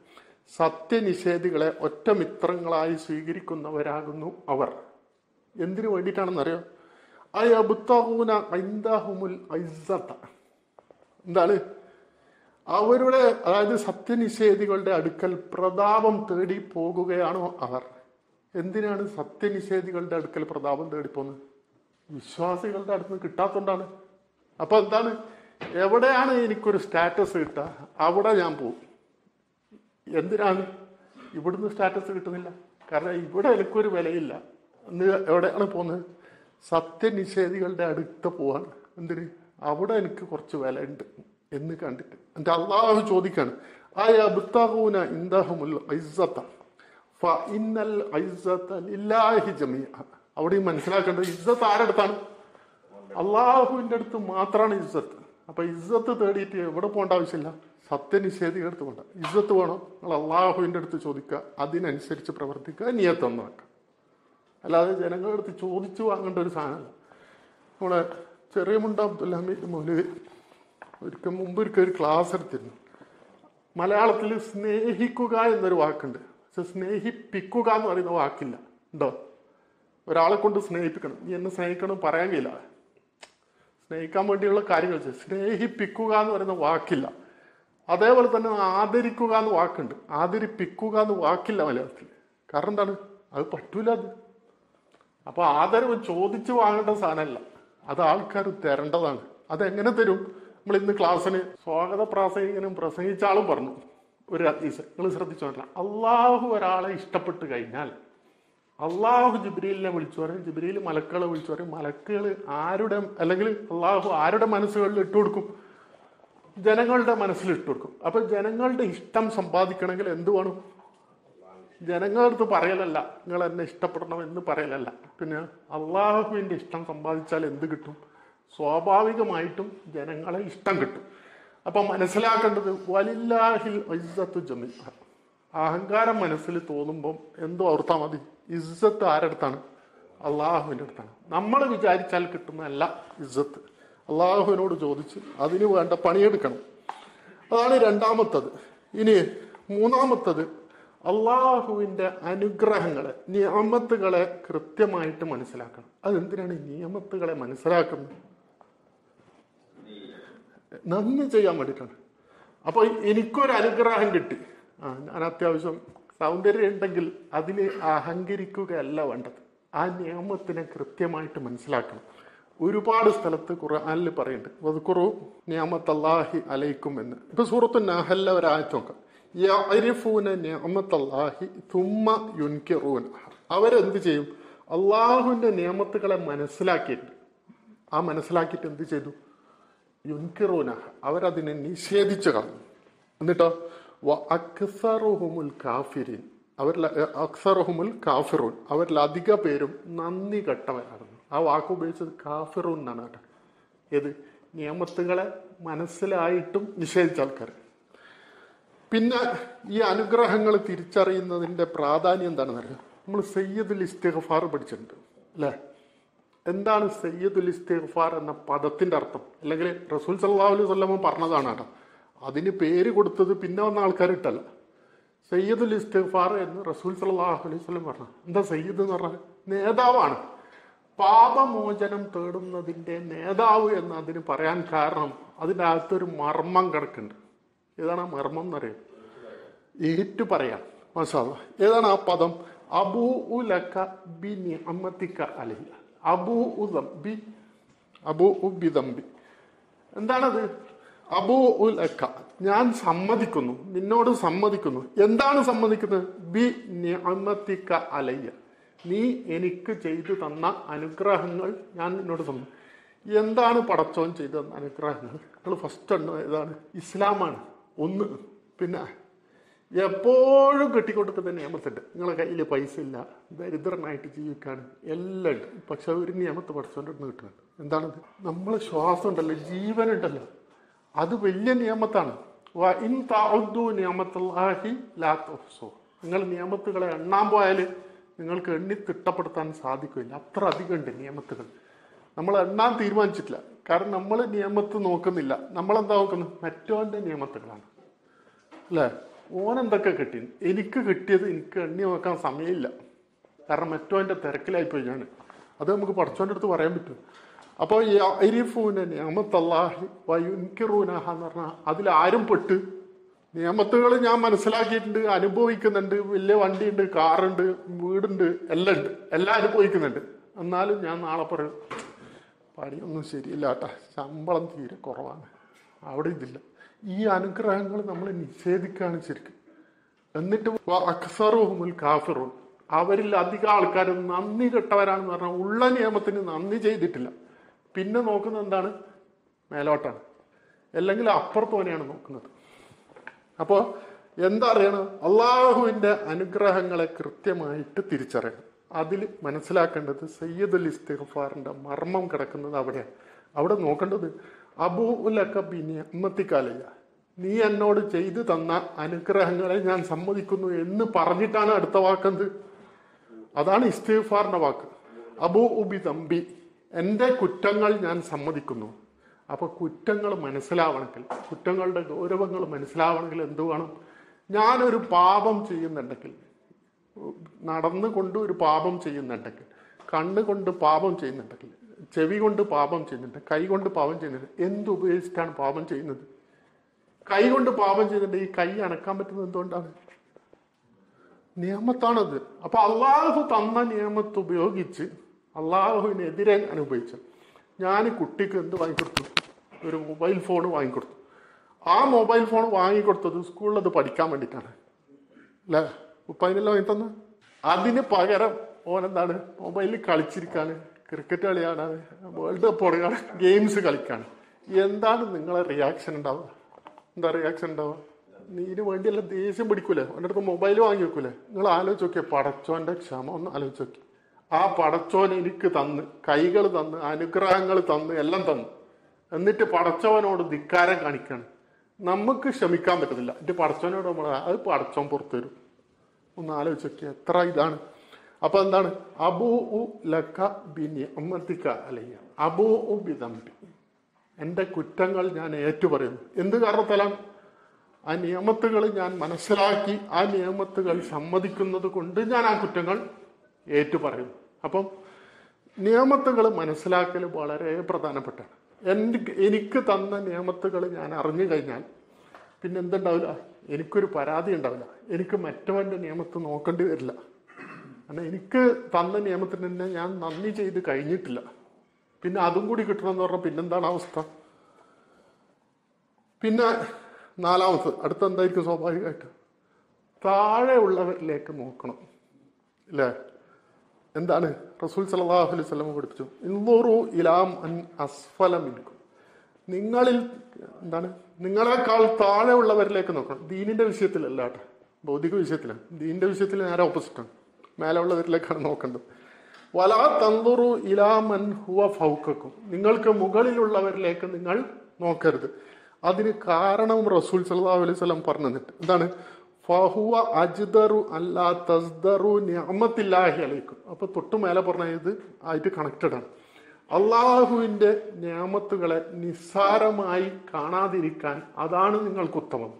സത്യനിഷേധികളെ ഒറ്റ മിത്രങ്ങളായി സ്വീകരിക്കുന്നവരാകുന്നു അവർ എന്തിനു വേണ്ടിയിട്ടാണെന്നറിയോ അയബുത്തൂന ഐന്ദാഹുമുൽ ഐസത്ത എന്താണ് അവരുടെ അതായത് സത്യനിഷേധികളുടെ അടുക്കൽ പ്രതാപം തേടി പോകുകയാണോ അവർ എന്തിനാണ് സത്യനിഷേധികളുടെ അടുക്കൽ പ്രതാപം തേടി പോകുന്നത് വിശ്വാസികളുടെ അടുത്ത് നിന്ന് കിട്ടാത്തോണ്ടാണ് അപ്പൊ എന്താണ് എവിടെയാണ് എനിക്കൊരു സ്റ്റാറ്റസ് കിട്ടുക അവിടെ ഞാൻ പോകും എന്തിനാണ് ഇവിടുന്ന് സ്റ്റാറ്റസ് കിട്ടുന്നില്ല കാരണം ഇവിടെ എനിക്കൊരു വിലയില്ല എന്ന് എവിടെയാണ് പോകുന്നത് സത്യനിഷേധികളുടെ അടുത്ത് പോവാണ് എന്തിന് അവിടെ എനിക്ക് കുറച്ച് വില ഉണ്ട് എന്ന് കണ്ടിട്ട് എന്നിട്ട് അള്ളാഹു ചോദിക്കാണ് ആയ ബുത്താഹൂന ഇന്ദഹമുൽ ഐസത്ത ഫ ഇന്നൽ ഐസത്ത ലില്ലാഹി ജമീഅ അവിടെയും മനസ്സിലാക്കേണ്ടത് ഇസ്സത്ത് ആരടുത്താണ് അള്ളാഹുവിന്റെ അടുത്ത് മാത്രമാണ് ഇസ്സത്ത് അപ്പൊ ഇസ്സത്ത് തേടിയിട്ട് എവിടെ പോകേണ്ട ആവശ്യമില്ല സത്യനിഷേധികളുടെ അടുത്ത് പോകണ്ട ഇസ്സത്ത് വേണം നിങ്ങൾ അള്ളാഹുവിന്റെ അടുത്ത് ചോദിക്കുക അതിനനുസരിച്ച് പ്രവർത്തിക്കുക നിയത്തൊന്നും വെക്കുക അല്ലാതെ ജനങ്ങളുടെ അടുത്ത് ചോദിച്ചു വാങ്ങേണ്ട ഒരു സാധനമല്ല നമ്മളെ ചെറിയ മുണ്ട അബ്ദുൽ ഹമീദ് മൗലവി ഒരിക്കൽ മുമ്പ് ഒരിക്കൽ ഒരു ക്ലാസ് എടുത്തിരുന്നു മലയാളത്തിൽ സ്നേഹിക്കുക എന്നൊരു വാക്കുണ്ട് പക്ഷെ സ്നേഹിപ്പിക്കുക എന്ന് പറയുന്ന വാക്കില്ല ഉണ്ടോ ഒരാളെ കൊണ്ട് സ്നേഹിപ്പിക്കണം നീ എന്നെ സ്നേഹിക്കണം പറയാൻ കഴിയില്ല സ്നേഹിക്കാൻ വേണ്ടിയുള്ള കാര്യങ്ങൾ ചെയ്യും സ്നേഹിപ്പിക്കുക എന്ന് പറയുന്ന വാക്കില്ല അതേപോലെ തന്നെ ആദരിക്കുക എന്ന് വാക്കുണ്ട് ആദരിപ്പിക്കുക എന്ന് വാക്കില്ല മലയാളത്തിൽ കാരണം എന്താണ് അത് പറ്റൂല അത് അപ്പൊ ആദരവ് ചോദിച്ചു വാങ്ങേണ്ട സാധനമല്ല അത് ആൾക്കാർ തരേണ്ടതാണ് അതെങ്ങനെ തരും നമ്മൾ ഇന്ന് ക്ലാസ്സിന് സ്വാഗത പ്രാസംഗികനും പ്രസംഗിച്ച ആളും പറഞ്ഞു ഒരു ഹദീസ് നിങ്ങൾ ശ്രദ്ധിച്ചോട്ടില്ല അള്ളാഹു ഒരാളെ ഇഷ്ടപ്പെട്ട് കഴിഞ്ഞാൽ അള്ളാഹു ജിബ്രീലിനെ വിളിച്ചു പറയും ജിബ്രീൽ മലക്കുകളെ വിളിച്ചു പറയും മലക്കുകൾ ആരുടെ അല്ലെങ്കിൽ അള്ളാഹു ആരുടെ മനസ്സുകളിൽ ഇട്ടു കൊടുക്കും ജനങ്ങളുടെ മനസ്സിൽ ഇട്ടു കൊടുക്കും അപ്പൊ ജനങ്ങളുടെ ഇഷ്ടം സമ്പാദിക്കണമെങ്കിൽ എന്ത് വേണം ജനങ്ങളുടെ അടുത്ത് പറയലല്ല നിങ്ങൾ എന്നെ ഇഷ്ടപ്പെടണം എന്ന് പറയലല്ല പിന്നെ അള്ളാഹുവിന്റെ ഇഷ്ടം സമ്പാദിച്ചാൽ എന്ത് കിട്ടും സ്വാഭാവികമായിട്ടും ജനങ്ങളെ ഇഷ്ടം കിട്ടും അപ്പൊ മനസ്സിലാക്കേണ്ടത് വലില്ലാഹിൽ ഇസ്സത്തു ജമി അഹങ്കാരം മനസ്സിൽ തോന്നുമ്പം എന്തോ ഓർത്താൽ മതി ഇസ്സത്ത് ആരടുത്താണ് അള്ളാഹുവിൻ്റെ അടുത്താണ് നമ്മൾ വിചാരിച്ചാൽ കിട്ടുന്നതല്ല ഇസ്സത്ത് അള്ളാഹുവിനോട് ചോദിച്ച് അതിന് വേണ്ട പണിയെടുക്കണം അതാണ് രണ്ടാമത്തത് ഇനി മൂന്നാമത്തത് അള്ളാഹുവിൻ്റെ അനുഗ്രഹങ്ങളെ നിയമത്തുകളെ കൃത്യമായിട്ട് മനസ്സിലാക്കണം അതെന്തിനാണ് ഈ നിയമത്തുകളെ മനസ്സിലാക്കുന്നത് നന്ദി ചെയ്യാൻ വേണ്ടിയിട്ടാണ് അപ്പോൾ എനിക്കൊരു അനുഗ്രഹം കിട്ടി ആ ഞാൻ അത്യാവശ്യം സൗന്ദര്യം ഉണ്ടെങ്കിൽ അതിൽ അഹങ്കരിക്കുകയല്ല വേണ്ടത് ആ നിയമത്തിനെ കൃത്യമായിട്ട് മനസ്സിലാക്കണം ഒരുപാട് സ്ഥലത്ത് ഖുർആനിൽ പറയുന്നുണ്ട് വദ്കുറു നിയമത്ത് അല്ലാഹി അലൈക്കും എന്ന് ഇപ്പൊ സൂറത്തു നഹല്ല ഒരാഴ്ച നോക്കാം യഅരിഫൂന നിയമത്തല്ലാഹി തുമ്മ യുൻകിറൂന അവരെന്ത് ചെയ്യും അള്ളാഹുവിന്റെ നിയമത്തുകളെ മനസ്സിലാക്കിയിട്ട് ആ മനസ്സിലാക്കിയിട്ട് എന്ത് ചെയ്തു യുൻകിറൂന അവരതിനെ നിഷേധിച്ചു കളഞ്ഞു എന്നിട്ടോ വ അക്സറുഹുമുൽ കാഫിരീൻ അവരിൽ അക്സറുഹുമുൽ കാഫിറൂൻ അവരിൽ അധിക പേരും നന്ദി കെട്ടവരാകുന്നു ആ വാക്ക് ഉപയോഗിച്ചത് കാഫിറൂൻ എന്നാണ് കേട്ടോ ഏത് നിയമത്തുകളെ മനസ്സിലായിട്ടും നിഷേധിച്ച ആൾക്കാർ പിന്നെ ഈ അനുഗ്രഹങ്ങൾ തിരിച്ചറിയുന്നതിന്റെ പ്രാധാന്യം എന്താണെന്ന് അറിയാം നമ്മൾ സയ്യദുൽ ഇസ്തിഗ്ഫാർ പഠിച്ചിട്ടുണ്ട് അല്ലേ എന്താണ് സയ്യദുൽ ഇസ്തിഗ്ഫാർ എന്ന പദത്തിന്റെ അർത്ഥം അല്ലെങ്കിൽ റസൂൽ സല്ലല്ലാഹു അലൈഹി വസല്ലമ പറഞ്ഞതാണ് കേട്ടോ അതിന് പേര് കൊടുത്തത് പിന്നെ വന്ന ആൾക്കാർ ഇട്ടല്ല സയ്യദുൽ ഇസ്തിഗ്ഫാർ എന്ന് റസൂൽ സല്ലല്ലാഹു അലൈഹി വസല്ലം പറഞ്ഞു എന്താ സയ്യിദ് എന്ന് പറഞ്ഞാൽ നേതാവാണ് പാപമോചനം തേടുന്നതിന്റെ നേതാവ് എന്ന് അതിന് പറയാൻ കാരണം അതിൻ്റെ അകത്തൊരു മർമ്മം കിടക്കുന്നുണ്ട് ഏതാണ് ആ മർമ്മം എന്നറിയാം ഏറ്റു പറയാം മസാല ഏതാണ് ആ പദം അബൂ ഉലക്ക ബി നിഅമത്തിക്ക അലഹി അബൂ ഉദം ബി അബൂ ഉബി ദമ്പി എന്താണത് അബൂ ഉലക്ക ഞാൻ സമ്മതിക്കുന്നു നിന്നോട് സമ്മതിക്കുന്നു എന്താണ് സമ്മതിക്കുന്നത് ബി നിഅമത്തിക്ക അലയ്യ നീ എനിക്ക് ചെയ്തു തന്ന അനുഗ്രഹങ്ങൾ ഞാൻ നിന്നോട് സമ്മതി എന്താണ് പടച്ചോൻ ചെയ്തു തന്ന അനുഗ്രഹങ്ങൾ നിങ്ങൾ ഫസ്റ്റ് ഉണ്ട് ഏതാണ് ഇസ്ലാമാണ് ഒന്ന് പിന്നെ എപ്പോഴും കെട്ടിക്കൊടുക്കുന്ന നിയമത്തുണ്ട് നിങ്ങളെ കയ്യിൽ പൈസ ഇല്ല ദരിദ്രനായിട്ട് ജീവിക്കാണ് എല്ലാം ഉണ്ട് പക്ഷെ ഒരു നിയമത്ത് പഠിച്ചോണ്ട് നിന്ന് കിട്ടുന്നുണ്ട് എന്താണത് നമ്മളെ ശ്വാസം ഉണ്ടല്ലോ ജീവനുണ്ടല്ലോ അത് വലിയ നിയമത്താണ് വ ഇൻ തഅദ്ദു നിയമത്തല്ലാഹി ലാ തുഹ്സു നിങ്ങൾ നിയമത്തുകളെ എണ്ണാൻ പോയാൽ നിങ്ങൾക്ക് എണ്ണി തിട്ടപ്പെടുത്താൻ സാധിക്കില്ല അത്ര അധികം ഉണ്ട് നിയമത്തുകൾ നമ്മൾ എണ്ണാൻ തീരുമാനിച്ചിട്ടില്ല കാരണം നമ്മൾ നിയമത്ത് നോക്കുന്നില്ല നമ്മളെന്താ നോക്കുന്നത് മറ്റോന്റെ നിയമത്തുകളാണ് അല്ലേ ഓനെന്തൊക്കെ കിട്ടി എനിക്ക് കിട്ടിയത് എനിക്ക് എണ്ണി നോക്കാൻ സമയമില്ല കാരണം മറ്റോൻ്റെ തിരക്കിലായിപ്പോയി ഞാൻ അത് നമുക്ക് പഠിച്ചോൻ്റെ അടുത്ത് പറയാൻ പറ്റും അപ്പോൾ ഈ അരിഫൂന നിയമത്തല്ലാഹി വയുൻകിറൂനഹ എന്ന് പറഞ്ഞാൽ അതിലാരും പെട്ട് നിയമത്തുകൾ ഞാൻ മനസ്സിലാക്കിയിട്ടുണ്ട് അനുഭവിക്കുന്നുണ്ട് വലിയ വണ്ടിയുണ്ട് കാറുണ്ട് വീടുണ്ട് എല്ലാം ഉണ്ട് എല്ലാം അനുഭവിക്കുന്നുണ്ട് എന്നാലും ഞാൻ നാളെ പറയും പണിയൊന്നും ശരിയില്ല കേട്ടാ ശമ്പളം തീരെ കുറവാണ് അവിടെ ഇതില്ല ഈ അനുഗ്രഹങ്ങൾ നമ്മൾ നിഷേധിക്കുകയാണ് ശരിക്കും എന്നിട്ട് അക്സറുഹുമുൽ കാഫിറുൻ അവരിൽ അധികം ആൾക്കാർ നന്ദി കെട്ടവരാണെന്ന് പറഞ്ഞാൽ ഉള്ള നിയമത്തിന് നന്ദി ചെയ്തിട്ടില്ല പിന്നെ നോക്കുന്നത് എന്താണ് മേലോട്ടാണ് അല്ലെങ്കിൽ അപ്പുറത്തോനെയാണ് നോക്കുന്നത് അപ്പോൾ എന്താ അറിയണം അള്ളാഹുവിൻ്റെ അനുഗ്രഹങ്ങളെ കൃത്യമായിട്ട് തിരിച്ചറിയണം അതിൽ മനസ്സിലാക്കേണ്ടത് സയ്യദുൽ ഇസ്തിഗ്ഫാറിൻ്റെ മർമ്മം കിടക്കുന്നത് അവിടെയാണ് അവിടെ നോക്കേണ്ടത് അബൂ ഉലക്ക ബിനി അമ്മത്തിക്കാലയ്യ നീ എന്നോട് ചെയ്തു തന്ന അനുഗ്രഹങ്ങളെ ഞാൻ സമ്മതിക്കുന്നു എന്ന് പറഞ്ഞിട്ടാണ് അടുത്ത വാക്കെന്ത് അതാണ് ഇസ്തിഗ്ഫാറിന്റെ വാക്ക് അബൂ ഉബി തമ്പി എൻ്റെ കുറ്റങ്ങൾ ഞാൻ സമ്മതിക്കുന്നു അപ്പൊ കുറ്റങ്ങൾ മനസ്സിലാവണമെങ്കിൽ കുറ്റങ്ങളുടെ ഗൗരവങ്ങൾ മനസ്സിലാവണമെങ്കിൽ എന്ത് വേണം ഞാനൊരു പാപം ചെയ്യുന്നുണ്ടെങ്കിൽ നടന്നുകൊണ്ട് ഒരു പാപം ചെയ്യുന്നുണ്ടെങ്കിൽ കണ്ണ് കൊണ്ട് പാപം ചെയ്യുന്നുണ്ടെങ്കിൽ ചെവി കൊണ്ട് പാപം ചെയ്യുന്നുണ്ട് കൈ കൊണ്ട് പാപം ചെയ്യുന്നുണ്ട് എന്ത് ഉപയോഗിച്ചിട്ടാണ് പാപം ചെയ്യുന്നത് കൈ കൊണ്ട് പാപം ചെയ്യുന്നുണ്ട് ഈ കൈ അനക്കാൻ പറ്റുന്നത് എന്തുകൊണ്ടാണ് നിയമത്താണത് അപ്പൊ അള്ളാഹു തന്ന നിയമത്ത് ഉപയോഗിച്ച് അള്ളാഹുവിനെതിരെ അനുഭവിച്ചു ഞാൻ കുട്ടിക്ക് എന്ത് വാങ്ങിക്കൊടുത്തു ഒരു മൊബൈൽ ഫോൺ വാങ്ങിക്കൊടുത്തു ആ മൊബൈൽ ഫോൺ വാങ്ങിക്കൊടുത്തത് സ്കൂളിൽ അത് പഠിക്കാൻ വേണ്ടിയിട്ടാണ് അല്ലേ ഉപ്പതിനെല്ലാം വാങ്ങി തന്നു അതിന് പകരം ഓനെന്താണ് മൊബൈലിൽ കളിച്ചിരിക്കാണ് ക്രിക്കറ്റ് കളി കാണാണ് വേൾഡ് കപ്പ് തുടങ്ങാണ് ഗെയിംസ് കളിക്കാണ് എന്താണ് നിങ്ങളെ റിയാക്ഷൻ ഉണ്ടാവുക എന്താ റിയാക്ഷൻ ഉണ്ടാവുക നീന് വേണ്ടിയല്ല ദേഷ്യം പിടിക്കൂലേ അവൻ്റെ അടുത്ത് മൊബൈൽ വാങ്ങി വെക്കൂലേ നിങ്ങൾ ആലോചിച്ച് നോക്കിയ പടച്ചോന്റെ ക്ഷമ ഒന്ന് ആലോചിച്ച് നോക്കി ആ പടച്ചോൻ എനിക്ക് തന്ന് കൈകൾ തന്ന് അനുഗ്രഹങ്ങൾ തന്ന് എല്ലാം തന്നു എന്നിട്ട് പടച്ചവനോട് ധിക്കാരം കാണിക്കാണ് നമുക്ക് ക്ഷമിക്കാൻ പറ്റുന്നില്ല എൻ്റെ പടച്ചവനോട് നമ്മൾ അത് പടച്ചോൻ പുറത്തു വരും ഒന്ന് ആലോചിച്ച് നോക്കി എത്ര ഇതാണ് അപ്പൊ എന്താണ് അബൂ ഉ ലക്ക ബിനി അമ്മത്തിക്ക അലയ്യ അബൂ ഉ ബിദംബി എൻ്റെ കുറ്റങ്ങൾ ഞാൻ ഏറ്റുപറയുന്നു എന്ത് കാരണത്താലാണ് ആ നിയമത്തുകൾ ഞാൻ മനസ്സിലാക്കി ആ നിയമത്തുകൾ സമ്മതിക്കുന്നത് കൊണ്ട് ഞാൻ ആ കുറ്റങ്ങൾ ഏറ്റുപറയുന്നു അപ്പം നിയമത്തുകൾ മനസ്സിലാക്കൽ വളരെ പ്രധാനപ്പെട്ടാണ് എനിക്ക് എനിക്ക് തന്ന നിയമത്തുകൾ ഞാൻ അറിഞ്ഞു കഴിഞ്ഞാൽ പിന്നെ എന്തുണ്ടാവില്ല എനിക്കൊരു പരാതി ഉണ്ടാവില്ല എനിക്ക് മറ്റവൻ്റെ നിയമത്ത് നോക്കേണ്ടി വരില്ല കാരണം എനിക്ക് തന്ന നിയമത്തിന് തന്നെ ഞാൻ നന്ദി ചെയ്ത് കഴിഞ്ഞിട്ടില്ല പിന്നെ അതും കൂടി കിട്ടണമെന്ന് പറഞ്ഞാൽ പിന്നെന്താണ് അവസ്ഥ പിന്നെ നാലാമത് അടുത്ത എന്തായിരിക്കും സ്വാഭാവികമായിട്ട് താഴെ ഉള്ളവരിലേക്ക് നോക്കണം അല്ലേ എന്താണ് റസൂൽ സലാഹു അലൈഹി സ്വലം പഠിപ്പിച്ചു ഇന്നൂറു ഇലാം അൻ അസ്ഫല മിൻകും നിങ്ങളിൽ എന്താണ് നിങ്ങളെക്കാൾ താഴെ ഉള്ളവരിലേക്ക് നോക്കണം ദീനിന്റെ വിഷയത്തിലല്ല കേട്ടോ ഭൗതിക വിഷയത്തിലാണ് ദീനിന്റെ വിഷയത്തിൽ നേരെ ഓപ്പോസിറ്റാണ് മേലെ ഉള്ളവരിലേക്കാണ് നോക്കേണ്ടത് വലാ തന്തുറു ഇലാമൻ ഹുവ ഫൗക്കും നിങ്ങൾക്ക് മുകളിലുള്ളവരിലേക്ക് നിങ്ങൾ നോക്കരുത് അതിന് കാരണവും റസൂൽ സല്ലല്ലാഹു അലൈഹി വസല്ലം പറഞ്ഞു തന്നിട്ട് എന്താണ് ഫഹുവ അജ്ദറു അല്ലാ തസ്ദറു നിഅമത്തില്ലാഹി അലൈക്കും അപ്പൊ തൊട്ട് മേലെ പറഞ്ഞ ഇത് ആയിട്ട് കണക്റ്റഡ് ആണ് അള്ളാഹുവിന്റെ നിയമത്തുകളെ നിസ്സാരമായി കാണാതിരിക്കാൻ അതാണ് നിങ്ങൾക്ക് ഉത്തമം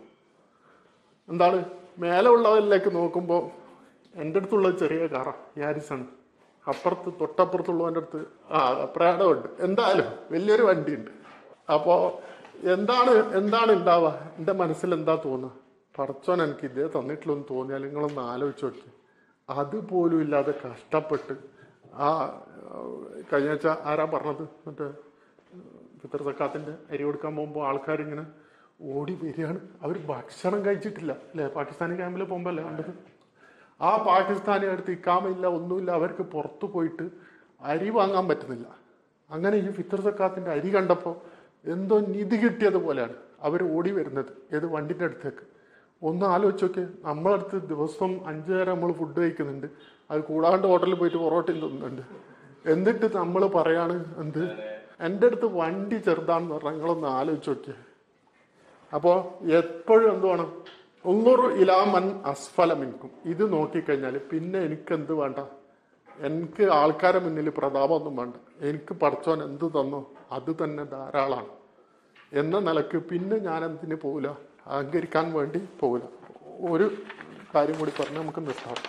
എന്താണ് മേലെ ഉള്ളവരിലേക്ക് നോക്കുമ്പോൾ എൻ്റെ അടുത്തുള്ള ചെറിയ കാറ യാരിസാണ് അപ്പുറത്ത് തൊട്ടപ്പുറത്തുള്ളവൻ്റെ അടുത്ത് ആ പ്രാഡമുണ്ട് എന്തായാലും വലിയൊരു വണ്ടിയുണ്ട് അപ്പോൾ എന്താണ് എന്താണ് ഉണ്ടാവുക എൻ്റെ മനസ്സിൽ എന്താ തോന്നുക പടച്ചോൻ എനിക്ക് ഇതേ തന്നിട്ടില്ലെന്ന് തോന്നിയാൽ നിങ്ങളൊന്ന് ആലോചിച്ച് നോക്കി അതുപോലും ഇല്ലാതെ കഷ്ടപ്പെട്ട് ആ കഴിഞ്ഞ ആഴ്ച ആരാ പറഞ്ഞത് മറ്റേ ഫിത്തർ സക്കാത്തിന്റെ അരി കൊടുക്കാൻ പോകുമ്പോൾ ആൾക്കാരിങ്ങനെ ഓടി വരികയാണ് അവർ ഭക്ഷണം കഴിച്ചിട്ടില്ല അല്ലേ പാകിസ്ഥാനി ക്യാമ്പിൽ പോകുമ്പോൾ അല്ലേ കണ്ടത് ആ പാകിസ്ഥാനി അടുത്ത് ഇക്കാമയില്ല ഒന്നുമില്ല അവർക്ക് പുറത്തു പോയിട്ട് അരി വാങ്ങാൻ പറ്റുന്നില്ല അങ്ങനെ ഈ ഫിത്തർ സക്കാത്തിന്റെ അരി കണ്ടപ്പോൾ എന്തോ നിധി കിട്ടിയതുപോലെയാണ് അവർ ഓടി വരുന്നത് ഏത് വണ്ടിൻ്റെ അടുത്തേക്ക് ഒന്ന് ആലോചിച്ച് നോക്കിയേ നമ്മളടുത്ത് ദിവസം അഞ്ചു നേരം നമ്മൾ ഫുഡ് കഴിക്കുന്നുണ്ട് അത് കൂടാണ്ട് ഹോട്ടലിൽ പോയിട്ട് പൊറോട്ടയും തിന്നുന്നുണ്ട് എന്നിട്ട് നമ്മൾ പറയാണ് എന്ത് എൻ്റെ അടുത്ത് വണ്ടി ചെറുതാണെന്ന് പറഞ്ഞാൽ നിങ്ങളൊന്ന് ആലോചിച്ച് നോക്കിയേ അപ്പോൾ എപ്പോഴും എന്ത് വേണം ഒന്നൂറ് ഇലാമൻ അസ്ഫലമിൻകും ഇത് നോക്കിക്കഴിഞ്ഞാൽ പിന്നെ എനിക്ക് എന്ത് വേണ്ട എനിക്ക് ആൾക്കാരെ മുന്നിൽ പ്രതാപമൊന്നും വേണ്ട എനിക്ക് പഠിച്ചോൻ എന്ത് തന്നോ അത് തന്നെ ധാരാളമാണ് എന്ന നിലക്ക് പിന്നെ ഞാൻ എന്തിന് പോകില്ല അഹങ്കരിക്കാൻ വേണ്ടി പോകില്ല ഒരു കാര്യം കൂടി പറഞ്ഞ് നമുക്ക് നിർത്താം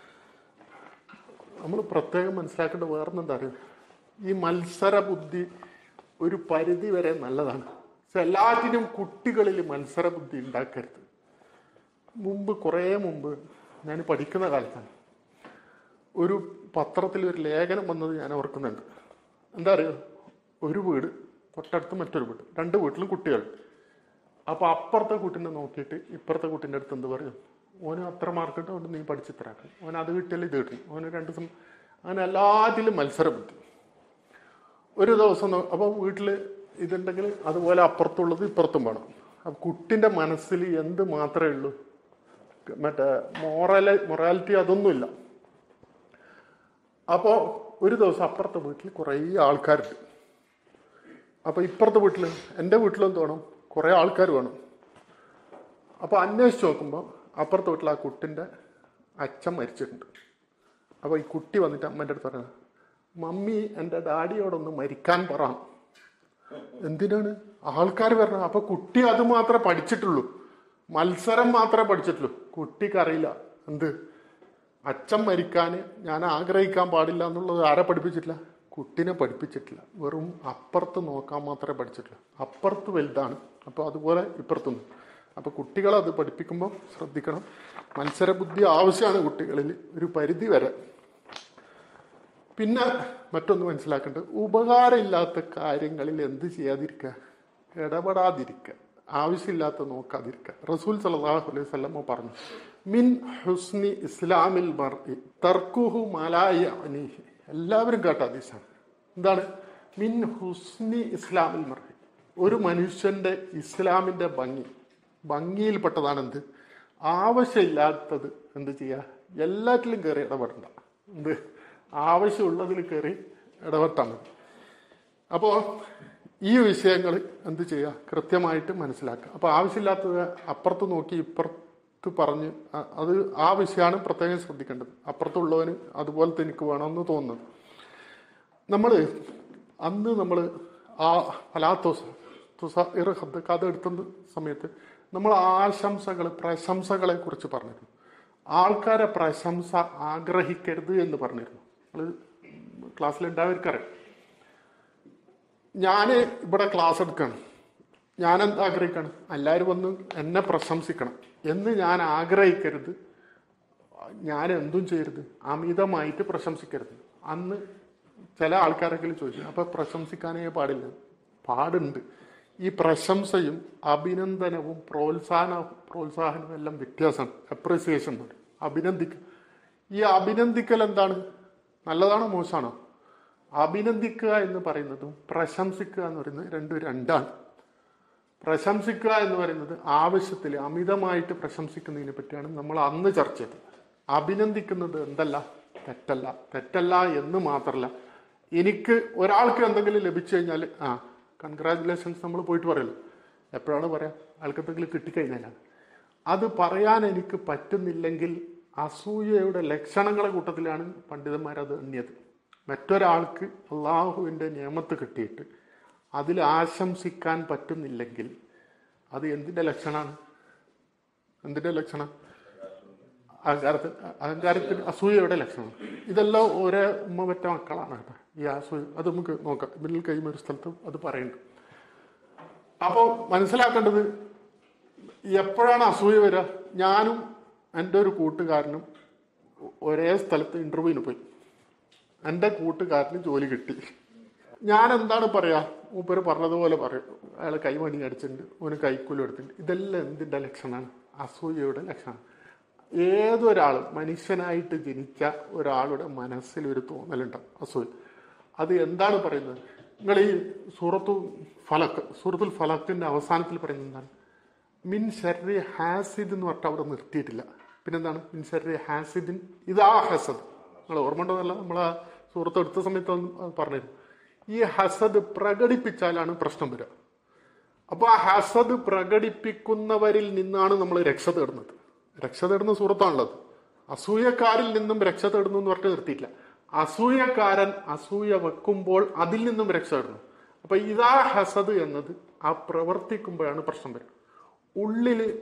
നമ്മൾ പ്രത്യേകം മനസ്സിലാക്കേണ്ട വേറൊന്നെന്താ അറിയോ ഈ മത്സര ബുദ്ധി ഒരു പരിധി വരെ നല്ലതാണ് പക്ഷെ എല്ലാറ്റിനും കുട്ടികളിൽ മത്സര ബുദ്ധി ഉണ്ടാക്കരുത് മുമ്പ് കുറേ മുമ്പ് ഞാൻ പഠിക്കുന്ന കാലത്താണ് ഒരു പത്രത്തിൽ ഒരു ലേഖനം വന്നത് ഞാൻ ഓർക്കുന്നുണ്ട് എന്താ അറിയോ ഒരു വീട് തൊട്ടടുത്ത് മറ്റൊരു വീട് രണ്ട് വീട്ടിലും കുട്ടികൾ അപ്പൊ അപ്പുറത്തെ കുട്ടീനെ നോക്കിയിട്ട് ഇപ്പുറത്തെ കുട്ടീൻ്റെ അടുത്ത് എന്ത് പറയും ഓന് അത്ര മാർക്ക് ഉണ്ട് അതുകൊണ്ട് നീ പഠിച്ചിത്തരാക്കും ഓൻ അത് കിട്ടിയാൽ ഇത് കിട്ടും ഓന് രണ്ട് ദിവസം അങ്ങനെ എല്ലാറ്റിലും മത്സര ബുദ്ധി ഒരു ദിവസം നോ- അപ്പൊ വീട്ടിൽ ഇതുണ്ടെങ്കിൽ അതുപോലെ അപ്പുറത്തുള്ളത് ഇപ്പുറത്തും വേണം അപ്പൊ കുട്ടിന്റെ മനസ്സിൽ എന്ത് മാത്രമേ ഉള്ളൂ മറ്റേ മോറല മൊറാലിറ്റി അതൊന്നുമില്ല അപ്പോൾ ഒരു ദിവസം അപ്പുറത്തെ വീട്ടിൽ കുറേ ആൾക്കാരുണ്ട് അപ്പോൾ ഇപ്പുറത്തെ വീട്ടിൽ എൻ്റെ വീട്ടിലും തോന്നും കുറേ ആൾക്കാർ വേണം അപ്പോൾ അന്വേഷിച്ച് നോക്കുമ്പോൾ അപ്പുറത്തെ വീട്ടിൽ ആ കുട്ടിൻ്റെ അച്ഛൻ മരിച്ചിട്ടുണ്ട് അപ്പോൾ ഈ കുട്ടി വന്നിട്ട് അമ്മൻ്റെ അടുത്ത് പറയുന്നത് മമ്മി എൻ്റെ ഡാഡിയോടൊന്ന് മരിക്കാൻ പറ എന്തിനാണ് ആൾക്കാർ വരണം അപ്പൊ കുട്ടി അത് മാത്രമേ പഠിച്ചിട്ടുള്ളൂ മത്സരം മാത്രമേ പഠിച്ചിട്ടുള്ളൂ കുട്ടിക്കറിയില്ല എന്ത് അച്ഛൻ മരിക്കാൻ ഞാൻ ആഗ്രഹിക്കാൻ പാടില്ല എന്നുള്ളത് ആരെ പഠിപ്പിച്ചിട്ടില്ല കുട്ടിനെ പഠിപ്പിച്ചിട്ടില്ല വെറും അപ്പുറത്ത് നോക്കാൻ മാത്രമേ പഠിച്ചിട്ടുള്ളൂ അപ്പുറത്ത് വലുതാണ് അപ്പോൾ അതുപോലെ ഇപ്പുറത്തുനിന്ന് അപ്പോൾ കുട്ടികളെ അത് പഠിപ്പിക്കുമ്പോൾ ശ്രദ്ധിക്കണം മത്സരബുദ്ധി ആവശ്യമാണ് കുട്ടികളിൽ ഒരു പരിധി വരെ പിന്നെ മറ്റൊന്ന് മനസ്സിലാക്കേണ്ടത് ഉപകാരമില്ലാത്ത കാര്യങ്ങളിൽ എന്ത് ചെയ്യാതിരിക്കുക ഇടപെടാതിരിക്കുക ആവശ്യമില്ലാത്ത നോക്കാതിരിക്കുക റസൂൽ സല്ലല്ലാഹു അലൈഹി വസല്ലമ പറഞ്ഞു മിൻ ഹുസ്നി ഇസ്ലാമിൽ മർഇ തർക്കുഹു മലായ അനീഹി എല്ലാവരും കേട്ട ഹദീസാണ് എന്താണ് മിൻ ഹുസ്നി ഇസ്ലാമിൽ മർഇ ഒരു മനുഷ്യന്റെ ഇസ്ലാമിന്റെ ഭംഗി ഭംഗിയിൽപ്പെട്ടതാണ് എന്ത് ആവശ്യമില്ലാത്തത് എന്ത് ചെയ്യുക എല്ലാറ്റിലും കയറി ഇടപെടണ്ട എന്ത് ആവശ്യമുള്ളതിൽ കയറി ഇടപെട്ടാൽ മതി അപ്പോൾ ഈ വിഷയങ്ങൾ എന്ത് ചെയ്യുക കൃത്യമായിട്ട് മനസ്സിലാക്കുക അപ്പോൾ ആവശ്യമില്ലാത്തത് അപ്പുറത്ത് നോക്കി ഇപ്പുറത്ത് പറഞ്ഞ് അ- അത് ആ വിഷയമാണ് പ്രത്യേകം ശ്രദ്ധിക്കേണ്ടത് അപ്പുറത്തുള്ളവന് അതുപോലത്തെ എനിക്ക് വേണമെന്ന് തോന്നുന്നത് നമ്മൾ അന്ന് നമ്മൾ ആ ഫലാത്തോസ തുസ ഇറ കഥ എടുത്ത സമയത്ത് നമ്മൾ ആശംസകൾ പ്രശംസകളെ കുറിച്ച് പറഞ്ഞിരുന്നു ആൾക്കാരെ പ്രശംസ ആഗ്രഹിക്കരുത് എന്ന് പറഞ്ഞിരുന്നു നമ്മൾ ക്ലാസ്സിൽ ഉണ്ടാവർക്കറിയാം ഞാൻ ഇവിടെ ക്ലാസ് എടുക്കണം ഞാൻ എന്താ ആഗ്രഹിക്കണം എല്ലാവരും വന്ന് എന്നെ പ്രശംസിക്കണം എന്ന് ഞാൻ ആഗ്രഹിക്കരുത് ഞാൻ എന്തും ചെയ്യരുത് അമിതമായിട്ട് പ്രശംസിക്കരുത് അന്ന് ചില ആൾക്കാരെങ്കിലും ചോദിച്ചു അപ്പൊ പ്രശംസിക്കാനേ പാടില്ല പാടുണ്ട് ഈ പ്രശംസയും അഭിനന്ദനവും പ്രോത്സാഹന പ്രോത്സാഹനവും എല്ലാം വ്യത്യാസമാണ് അപ്രിസിയേഷൻ എന്ന് പറയും അഭിനന്ദിക്കുക ഈ അഭിനന്ദിക്കൽ എന്താണ് നല്ലതാണോ മോശമാണോ അഭിനന്ദിക്കുക എന്ന് പറയുന്നതും പ്രശംസിക്കുക എന്ന് പറയുന്നത് രണ്ടും രണ്ടാണ് പ്രശംസിക്കുക എന്ന് പറയുന്നത് ആവശ്യത്തിൽ അമിതമായിട്ട് പ്രശംസിക്കുന്നതിനെ പറ്റിയാണ് നമ്മൾ അന്ന് ചർച്ച ചെയ്തത് അഭിനന്ദിക്കുന്നത് എന്തല്ല തെറ്റല്ല തെറ്റല്ല എന്ന് മാത്രമല്ല എനിക്ക് ഒരാൾക്ക് എന്തെങ്കിലും ലഭിച്ചു കഴിഞ്ഞാൽ ആ കൺഗ്രാറ്റുലേഷൻസ് നമ്മൾ പോയിട്ട് പറയല്ലോ എപ്പോഴാണ് പറയാ ആൾക്ക് എന്തെങ്കിലും കിട്ടിക്കഴിഞ്ഞാലാണ് അത് പറയാൻ എനിക്ക് പറ്റുന്നില്ലെങ്കിൽ അസൂയയുടെ ലക്ഷണങ്ങളെ കൂട്ടത്തിലാണ് പണ്ഡിതന്മാരത് എണ്ണിയത് മറ്റൊരാൾക്ക് അള്ളാഹുവിൻ്റെ നിയമത്ത് കിട്ടിയിട്ട് അതിൽ ആശംസിക്കാൻ പറ്റുന്നില്ലെങ്കിൽ അത് എന്തിൻ്റെ ലക്ഷണമാണ് എന്തിൻ്റെ ലക്ഷണം അഹങ്കാരത്തിൽ അഹങ്കാരത്തിന് അസൂയയുടെ ലക്ഷണം ഇതെല്ലാം ഒരേ ഉമ്മ പറ്റ മക്കളാണ് കേട്ടോ ഈ അസൂയ അത് നമുക്ക് നോക്കാം ഇവരിൽ കൈമ ഒരു സ്ഥലത്തും അത് പറയുന്നുണ്ട് അപ്പോൾ മനസ്സിലാക്കേണ്ടത് എപ്പോഴാണ് അസൂയ വരിക ഞാനും എൻ്റെ ഒരു കൂട്ടുകാരനും ഒരേ സ്ഥലത്ത് ഇന്റർവ്യൂവിന് പോയി എൻ്റെ കൂട്ടുകാരന് ജോലി കിട്ടി ഞാൻ എന്താണ് പറയാ മൂപ്പര് പറഞ്ഞതുപോലെ പറയും അയാൾ കൈമണി അടിച്ചിട്ടുണ്ട് ഓന് കൈക്കൂലി എടുത്തിട്ടുണ്ട് ഇതെല്ലാം എന്തിൻ്റെ ലക്ഷണമാണ് അസൂയയുടെ ലക്ഷണമാണ് ഏതൊരാളും മനുഷ്യനായിട്ട് ജനിച്ച ഒരാളുടെ മനസ്സിൽ ഒരു തോന്നലുണ്ടാവും അസൂയ അത് എന്താണ് പറയുന്നത് നിങ്ങൾ ഈ സൂറത്തു ഫലക്ക് സൂറത്തുൽ ഫലക്കിന്റെ അവസാനത്തിൽ പറയുന്നത് എന്താണ് മിൻ ഷർരി ഹാസിദ് എന്ന് പറഞ്ഞിട്ട് അവിടെ നിർത്തിയിട്ടില്ല പിന്നെന്താണ് മിൻ ഷർരി ഹാസിദിൻ ഇതാ ഹസദ് നിങ്ങൾ ഓർമ്മ ഉണ്ടോന്നല്ല നമ്മൾ ആ സൂറത്ത് എടുത്ത സമയത്ത് അത് പറഞ്ഞിരുന്നു ഈ ഹസദ് പ്രകടിപ്പിച്ചാലാണ് പ്രശ്നം വരിക അപ്പൊ ആ ഹസദ് പ്രകടിപ്പിക്കുന്നവരിൽ നിന്നാണ് നമ്മൾ രക്ഷ തേടുന്നത് രക്ഷ തേടുന്ന സുഹൃത്താണുള്ളത് അസൂയക്കാരിൽ നിന്നും രക്ഷ തേടുന്നു എന്ന് പറഞ്ഞിട്ട് നിർത്തിയില്ല അസൂയക്കാരൻ അസൂയ വെക്കുമ്പോൾ അതിൽ നിന്നും രക്ഷ തേടുന്നു അപ്പൊ ഇതാ ഹസദ് എന്നത് ആ പ്രവർത്തിക്കുമ്പോഴാണ് പ്രശ്നം വരിക ഉള്ളില്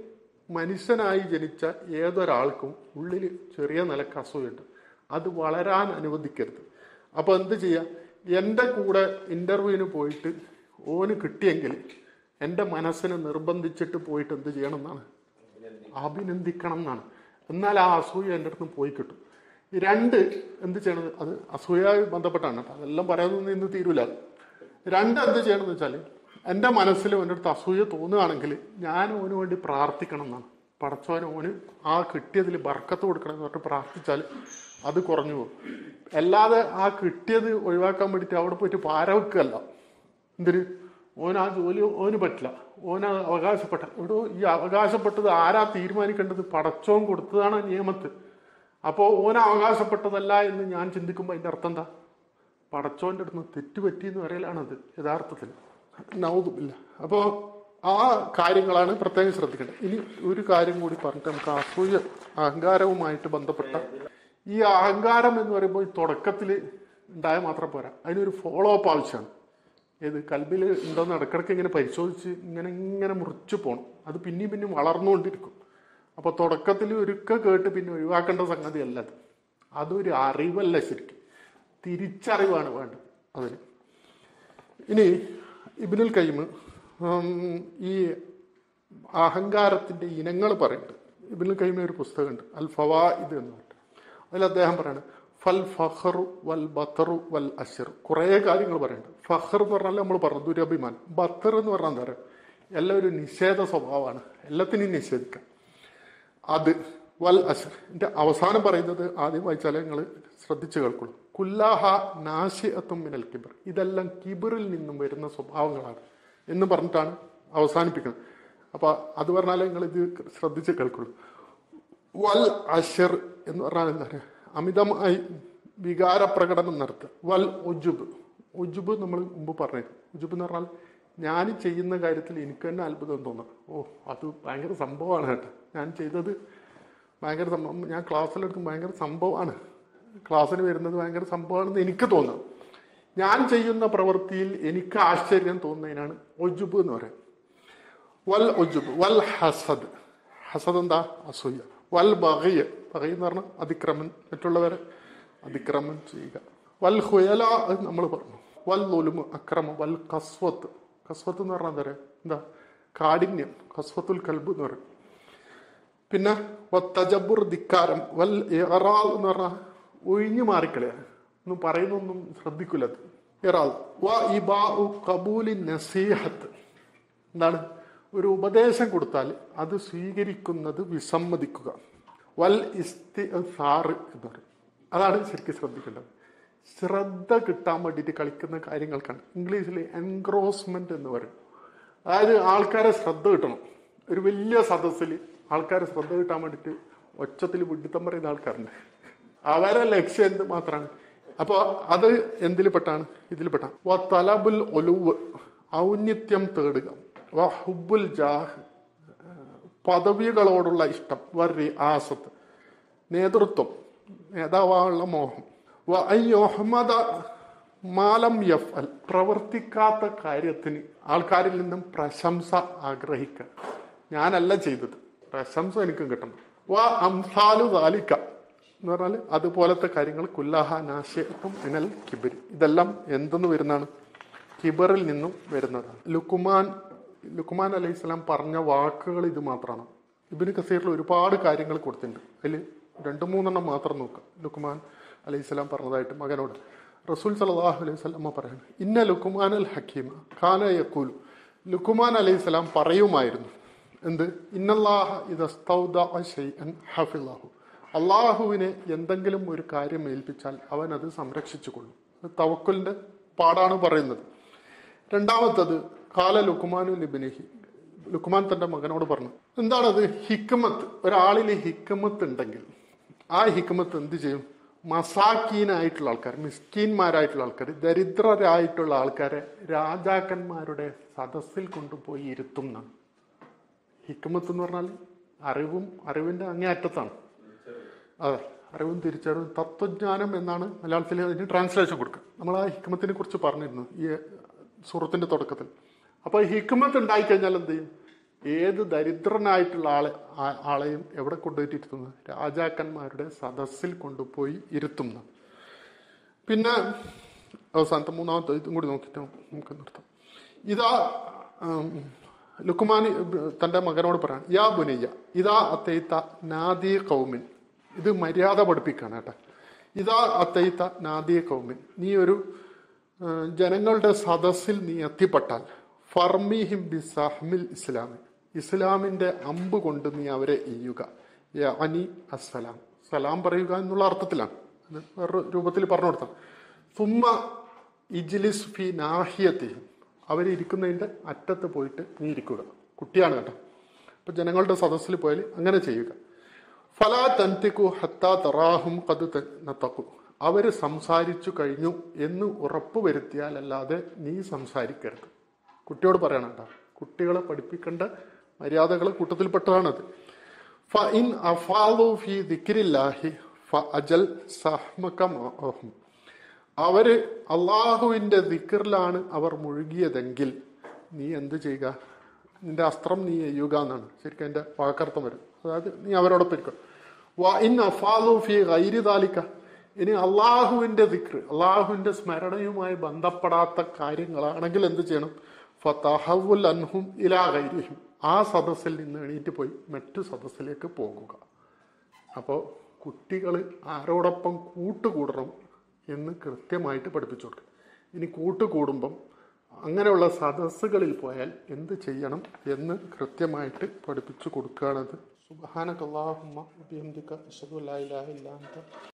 മനുഷ്യനായി ജനിച്ച ഏതൊരാൾക്കും ഉള്ളിൽ ചെറിയ നിലക്ക് അസൂയുണ്ട് അത് വളരാൻ അനുവദിക്കരുത് അപ്പോൾ എന്ത് ചെയ്യാം എൻ്റെ കൂടെ ഇൻ്റർവ്യൂവിന് പോയിട്ട് ഓന് കിട്ടിയെങ്കിൽ എൻ്റെ മനസ്സിനെ നിർബന്ധിച്ചിട്ട് പോയിട്ട് എന്ത് ചെയ്യണം എന്നാണ് അഭിനന്ദിക്കണം എന്നാണ് എന്നാൽ ആ അസൂയ എൻ്റെ അടുത്ത് പോയി കിട്ടും ഈ രണ്ട് എന്ത് ചെയ്യണത് അത് അസൂയമായി ബന്ധപ്പെട്ടാണ് കേട്ടോ അതെല്ലാം പറയാനൊന്നും ഇന്ന് തീരൂല രണ്ട് എന്ത് ചെയ്യണമെന്ന് വെച്ചാൽ എൻ്റെ മനസ്സിൽ എൻ്റെ അടുത്ത് അസൂയ തോന്നുകയാണെങ്കിൽ ഞാൻ ഓന് വേണ്ടി പ്രാർത്ഥിക്കണം എന്നാണ് പടച്ചോന് ഓന് ആ കിട്ടിയതിൽ ബർക്കത്ത് കൊടുക്കണം എന്ന് പറഞ്ഞിട്ട് പ്രാർത്ഥിച്ചാൽ അത് കുറഞ്ഞു പോകും അല്ലാതെ ആ കിട്ടിയത് ഒഴിവാക്കാൻ വേണ്ടിയിട്ട് അവിടെ പോയിട്ട് പാര വെക്കുകയല്ല എന്തിന് ഓൻ ആ ജോലി ഓന് പറ്റില്ല ഓൻ ആ അവകാശപ്പെട്ട ഇവിടെ ഈ അവകാശപ്പെട്ടത് ആരാ തീരുമാനിക്കേണ്ടത് പടച്ചോൻ കൊടുത്തതാണ് നിയമത്ത് അപ്പോൾ ഓൻ അവകാശപ്പെട്ടതല്ല എന്ന് ഞാൻ ചിന്തിക്കുമ്പോൾ അതിൻ്റെ അർത്ഥം എന്താ പടച്ചോൻ്റെ അടുത്ത് നിന്ന് തെറ്റുപറ്റി എന്ന് പറയലാണത് യഥാർത്ഥത്തിൽ നൗതുമില്ല അപ്പോൾ ആ കാര്യങ്ങളാണ് പ്രത്യേകം ശ്രദ്ധിക്കേണ്ടത് ഇനി ഒരു കാര്യം കൂടി പറഞ്ഞിട്ട് നമുക്ക് അസൂയ അഹങ്കാരവുമായിട്ട് ബന്ധപ്പെട്ട ഈ അഹങ്കാരം എന്ന് പറയുമ്പോൾ ഈ തുടക്കത്തിൽ ഉണ്ടായാൽ മാത്രം പോരാ അതിനൊരു ഫോളോ അപ്പ് ആവശ്യമാണ് ഏത് കൽബിൽ ഉണ്ടോന്ന് ഇടക്കിടക്ക് ഇങ്ങനെ പരിശോധിച്ച് ഇങ്ങനെ ഇങ്ങനെ മുറിച്ചു പോകണം അത് പിന്നെയും പിന്നെയും വളർന്നുകൊണ്ടിരിക്കും അപ്പോൾ തുടക്കത്തിൽ ഒരുക്ക കേട്ട് പിന്നെ ഒഴിവാക്കേണ്ട സംഗതിയല്ല അത് അതൊരു അറിവല്ല ശരിക്കും തിരിച്ചറിവാണ് വേണ്ടത് അതിന് ഇനി ഇബിനുൽ കൈമ് ഈ അഹങ്കാരത്തിൻ്റെ ഇനങ്ങൾ പറയുന്നുണ്ട് ഇബിനുൽ കൈമ ഒരു പുസ്തകമുണ്ട് അൽ ഫവാ ഇത് എന്ന് പറഞ്ഞിട്ട് അതിൽ അദ്ദേഹം പറയാണ് ഫൽ ഫഹറു വൽ ബത്തറു വൽ അഷർ കുറേ കാര്യങ്ങൾ പറയുന്നുണ്ട് ഫഹർ എന്ന് പറഞ്ഞാൽ നമ്മൾ പറഞ്ഞു ദുരഭിമാനം ബത്തർ എന്ന് പറഞ്ഞാൽ എന്താ പറയുക എല്ലാം ഒരു നിഷേധ സ്വഭാവമാണ് എല്ലാത്തിനെയും നിഷേധിക്കാം അത് വൽ അഷർ എൻ്റെ അവസാനം പറയുന്നത് ആദ്യം വായിച്ചാലേ നിങ്ങൾ ശ്രദ്ധിച്ചു കേൾക്കുള്ളൂ കുല്ലാഹ നാശിഅത്തും മിനൽ കിബർ ഇതെല്ലാം കിബറിൽ നിന്നും വരുന്ന സ്വഭാവങ്ങളാണ് എന്ന് പറഞ്ഞിട്ടാണ് അവസാനിപ്പിക്കുന്നത് അപ്പോൾ അത് പറഞ്ഞാലേ നിങ്ങൾ ഇത് ശ്രദ്ധിച്ച് കേൾക്കുള്ളൂ വൽ അഷർ എന്ന് പറഞ്ഞാൽ എന്താ പറയുക അമിതമായി വികാര പ്രകടനം നടത്തുക വൽ ഒജുബ് ഒജുബ് നമ്മൾ മുമ്പ് പറഞ്ഞു ഒജുബ് എന്ന് പറഞ്ഞാൽ ഞാൻ ചെയ്യുന്ന കാര്യത്തിൽ എനിക്ക് തന്നെ അത്ഭുതം തോന്നുക ഓ അത് ഭയങ്കര സംഭവമാണ് കേട്ടോ ഞാൻ ചെയ്തത് ഭയങ്കര സംഭവം ഞാൻ ക്ലാസ്സിലെടുക്കും ഭയങ്കര സംഭവമാണ് ക്ലാസ്സിന് വരുന്നത് ഭയങ്കര സംഭവമാണെന്ന് എനിക്ക് തോന്നാം ഞാൻ ചെയ്യുന്ന പ്രവൃത്തിയിൽ എനിക്ക് ആശ്ചര്യം തോന്നുന്നതിനാണ് ഒജുബ് എന്ന് പറയുന്നത് വൽ ഒജുബ് വൽ ഹസദ് ഹസദ് എന്താ അസൂയ വൽ ബഹയ്യ ബഹയ്യ എന്ന് പറഞ്ഞാൽ അതിക്രമം മറ്റുള്ളവരെ അതിക്രമം ചെയ്യുക വൽ ഹുയല അത് നമ്മൾ പറഞ്ഞു വൽ ലുലുമ് അക്രമം വൽ കസ്വത്ത് കസ്വത്ത് എന്ന് പറഞ്ഞാൽ എന്താ പറയുക എന്താ കാഠിന്യം കസ്വത്തുൽ കൽബ് എന്ന് പറയും പിന്നെ തജബുർ ധിക്കാരം വൽ ഇറാൽ എന്ന് പറഞ്ഞാൽ ഒഴിഞ്ഞു മാറിക്കളയാ ഒന്നും പറയുന്നൊന്നും ശ്രദ്ധിക്കില്ല അത് ഇറാൽ വ ഇബാ കബൂലി നസീഹത്ത് എന്താണ് ഒരു ഉപദേശം കൊടുത്താൽ അത് സ്വീകരിക്കുന്നത് വിസമ്മതിക്കുക വൽ ഇസ്തി സാറ് എന്ന് പറയും അതാണ് ശരിക്കും ശ്രദ്ധിക്കേണ്ടത് ശ്രദ്ധ കിട്ടാൻ വേണ്ടിയിട്ട് കളിക്കുന്ന കാര്യങ്ങൾക്കാണ് ഇംഗ്ലീഷിൽ എൻക്രോസ്മെന്റ് എന്ന് പറയും അതായത് ആൾക്കാരെ ശ്രദ്ധ കിട്ടണം ഒരു വലിയ സദസ്സിൽ ആൾക്കാരെ ശ്രദ്ധ കിട്ടാൻ വേണ്ടിയിട്ട് ഒച്ചത്തിൽ വിഡിത്തം പറയുന്ന ആൾക്കാരുണ്ട് അവരെ ലക്ഷ്യം എന്ത് മാത്രമാണ് അപ്പോൾ അത് എന്തിൽപ്പെട്ടാണ് ഇതിൽപ്പെട്ടാണ് വ തലബുൽ ഒലുവ് ഔന്നിത്യം തേടുക വ ഹുബുൽ ജാഹ് പദവികളോടുള്ള ഇഷ്ടം വ റിയാസത്ത് നേതൃത്വം നേതാവാനുള്ള മോഹം വ അയ്യോഹമ്മദ മാലം യഫ് അൽ പ്രവർത്തിക്കാത്ത കാര്യത്തിന് ആൾക്കാരിൽ നിന്നും പ്രശംസ ആഗ്രഹിക്കുക ഞാനല്ല ചെയ്തത് പ്രശംസ എനിക്കും കിട്ടണം വ അംസാലു താലിക്ക എന്ന് പറഞ്ഞാൽ അതുപോലത്തെ കാര്യങ്ങൾ കുല്ലാഹ നാശയത്വം മിനൽ കിബിരി ഇതെല്ലാം എന്തെന്ന് വരുന്നതാണ് കിബറിൽ നിന്നും വരുന്നതാണ് ലുക്കുമാൻ ലുക്കുമാൻ അലൈഹി സ്വലാം പറഞ്ഞ വാക്കുകൾ ഇത് മാത്രമാണ് ഇബിന് കസീറിൽ ഒരുപാട് കാര്യങ്ങൾ കൊടുത്തിട്ടുണ്ട് അതിൽ രണ്ട് മൂന്നെണ്ണം മാത്രം നോക്കുക ലുക്കുമാൻ അലൈഹി സ്വലാം പറഞ്ഞതായിട്ട് മകനോട് റസൂൽ സലാഹു അലൈഹി സ്വലമ്മ പറയാണ് ഇന്ന ലുക്കുമാൻ അൽ ഹക്കീമ ഖാന യക്കൂലു ലുക്കുമാൻ അലൈഹി സ്വലാം പറയുമായിരുന്നു എന്ത് ഇന്നല്ലാഹ ഇത് ഹഫിള്ളാഹു അള്ളാഹുവിനെ എന്തെങ്കിലും ഒരു കാര്യം ഏൽപ്പിച്ചാൽ അവൻ അത് സംരക്ഷിച്ചു കൊള്ളും അത് തവക്കുലിന്റെ പാടാണ് പറയുന്നത് രണ്ടാമത്തത് കാല ലുക്കുമാനു ലിബിനിഹി ലുക്കുമാൻ തന്റെ മകനോട് പറഞ്ഞു എന്താണത് ഹിക്കമത്ത് ഒരാളിൽ ഹിക്കമത്ത് ഉണ്ടെങ്കിൽ ആ ഹിക്കമത്ത് എന്ത് ചെയ്യും മസാക്കീനായിട്ടുള്ള ആൾക്കാർ മിസ്കീന്മാരായിട്ടുള്ള ആൾക്കാർ ദരിദ്രരായിട്ടുള്ള ആൾക്കാരെ രാജാക്കന്മാരുടെ സദസ്സിൽ കൊണ്ടുപോയി ഇരുത്തും എന്നാണ് ഹിക്കമത്ത് എന്ന് പറഞ്ഞാൽ അറിവും അറിവിന്റെ അങ്ങേയറ്റത്താണ് അതെ അറിവും തിരിച്ചറിവും തത്വജ്ഞാനം എന്നാണ് മലയാളത്തിൽ അതിന് ട്രാൻസ്ലേഷൻ കൊടുക്കുക നമ്മൾ ആ ഹിക്മത്തിനെ കുറിച്ച് പറഞ്ഞിരുന്നു ഈ സൂറത്തിന്റെ തുടക്കത്തിൽ അപ്പോൾ ഹിക്മത്ത് ഉണ്ടായിക്കഴിഞ്ഞാൽ എന്ത് ചെയ്യും ഏത് ദരിദ്രനായിട്ടുള്ള ആളെ ആ- ആളെയും എവിടെ കൊണ്ടുപോയിട്ട് ഇരുത്തുന്നത് രാജാക്കന്മാരുടെ സദസ്സിൽ കൊണ്ടുപോയി ഇരുത്തുന്നു പിന്നെ അവസാനത്തെ മൂന്നാമത്തെ ഇതും കൂടി നോക്കിയിട്ട് നമുക്ക് നിർത്താം ഇതാ ഉം, ലുക്കുമാനി തന്റെ മകനോട് പറയാണ് യാ ബുനയ്യ ഇതാ അത്തൈത്ത നാദി കൗമിൻ ഇത് മര്യാദ പഠിപ്പിക്കാണ് കേട്ടോ ഇതാ അത്തൈത്ത നാദി കൗമിൻ നീ ഒരു ഉം, ജനങ്ങളുടെ സദസ്സിൽ നീ എത്തിപ്പെട്ടാൽ ഫർമിഹിം ബി സഹ്മിൽ ഇസ്ലാമി ഇസ്ലാമിന്റെ അമ്പ് കൊണ്ട് നീ അവരെ എയ്യുക അനി അസ്സലാം സലാം പറയുക എന്നുള്ള അർത്ഥത്തിലാണ് അത് വേറൊരു രൂപത്തിൽ പറഞ്ഞു കൊടുത്താൽ സുമ്മ ഇജ്ലിസ് ഫി നാഹിയത്തെയും അവരിയ്ക്കുന്നതിൻ്റെ അറ്റത്ത് പോയിട്ട് നീ ഇരിക്കുക കുട്ടിയാണ് കേട്ടോ അപ്പൊ ജനങ്ങളുടെ സദസ്സിൽ പോയാൽ അങ്ങനെ ചെയ്യുക ഫലാ തൻതിക്കു ഹത്താ തറാഹും കത് നത്തക്കു അവര് സംസാരിച്ചു കഴിഞ്ഞു എന്ന് ഉറപ്പ് വരുത്തിയാലല്ലാതെ നീ സംസാരിക്കരുത് കുട്ടിയോട് പറയണം കേട്ടോ കുട്ടികളെ പഠിപ്പിക്കേണ്ട മര്യാദകൾ കൂട്ടത്തിൽപ്പെട്ടതാണത് ഫ ഇൻ അഫാലു ഫി ദിക്രില്ലാഹി ഫ അജൽ സഹ്മക മാഅഹും അവര് അള്ളാഹുവിന്റെ ദിക്കറിലാണ് അവർ മുഴുകിയതെങ്കിൽ നീ എന്ത് ചെയ്യുക നിന്റെ അസ്ത്രം നീ ചെയ്യുക എന്നാണ് ശരിക്കും അതിന്റെ വാക്കർത്ഥം വരും അതായത് നീ അവരോടൊപ്പം ഇരിക്കും വ ഇൻ അഫാലു ഫി ഗൈരി ദാലിക ഇനി അള്ളാഹുവിന്റെ ദിക്ർ അള്ളാഹുവിന്റെ സ്മരണയുമായി ബന്ധപ്പെടാത്ത കാര്യങ്ങളാണെങ്കിൽ എന്ത് ചെയ്യണം ഫതഹവുൽ അൻഹും ഇലാ ഗൈരിഹിം ആ സദസ്സിൽ നിന്ന് എണീറ്റ് പോയി മറ്റു സദസ്സിലേക്ക് പോകുക അപ്പോൾ കുട്ടികൾ ആരോടൊപ്പം കൂട്ടുകൂടണം എന്ന് കൃത്യമായിട്ട് പഠിപ്പിച്ചു കൊടുക്കുക ഇനി കൂട്ടുകൂടുമ്പം അങ്ങനെയുള്ള സദസ്സുകളിൽ പോയാൽ എന്ത് ചെയ്യണം എന്ന് കൃത്യമായിട്ട് പഠിപ്പിച്ചു കൊടുക്കുകയാണത് സുബാനക്കല്ലാഹുമ്മ ബിഹംദിക അഷ്ഹദു അല്ലാ ഇലാഹ ഇല്ലാ അൻത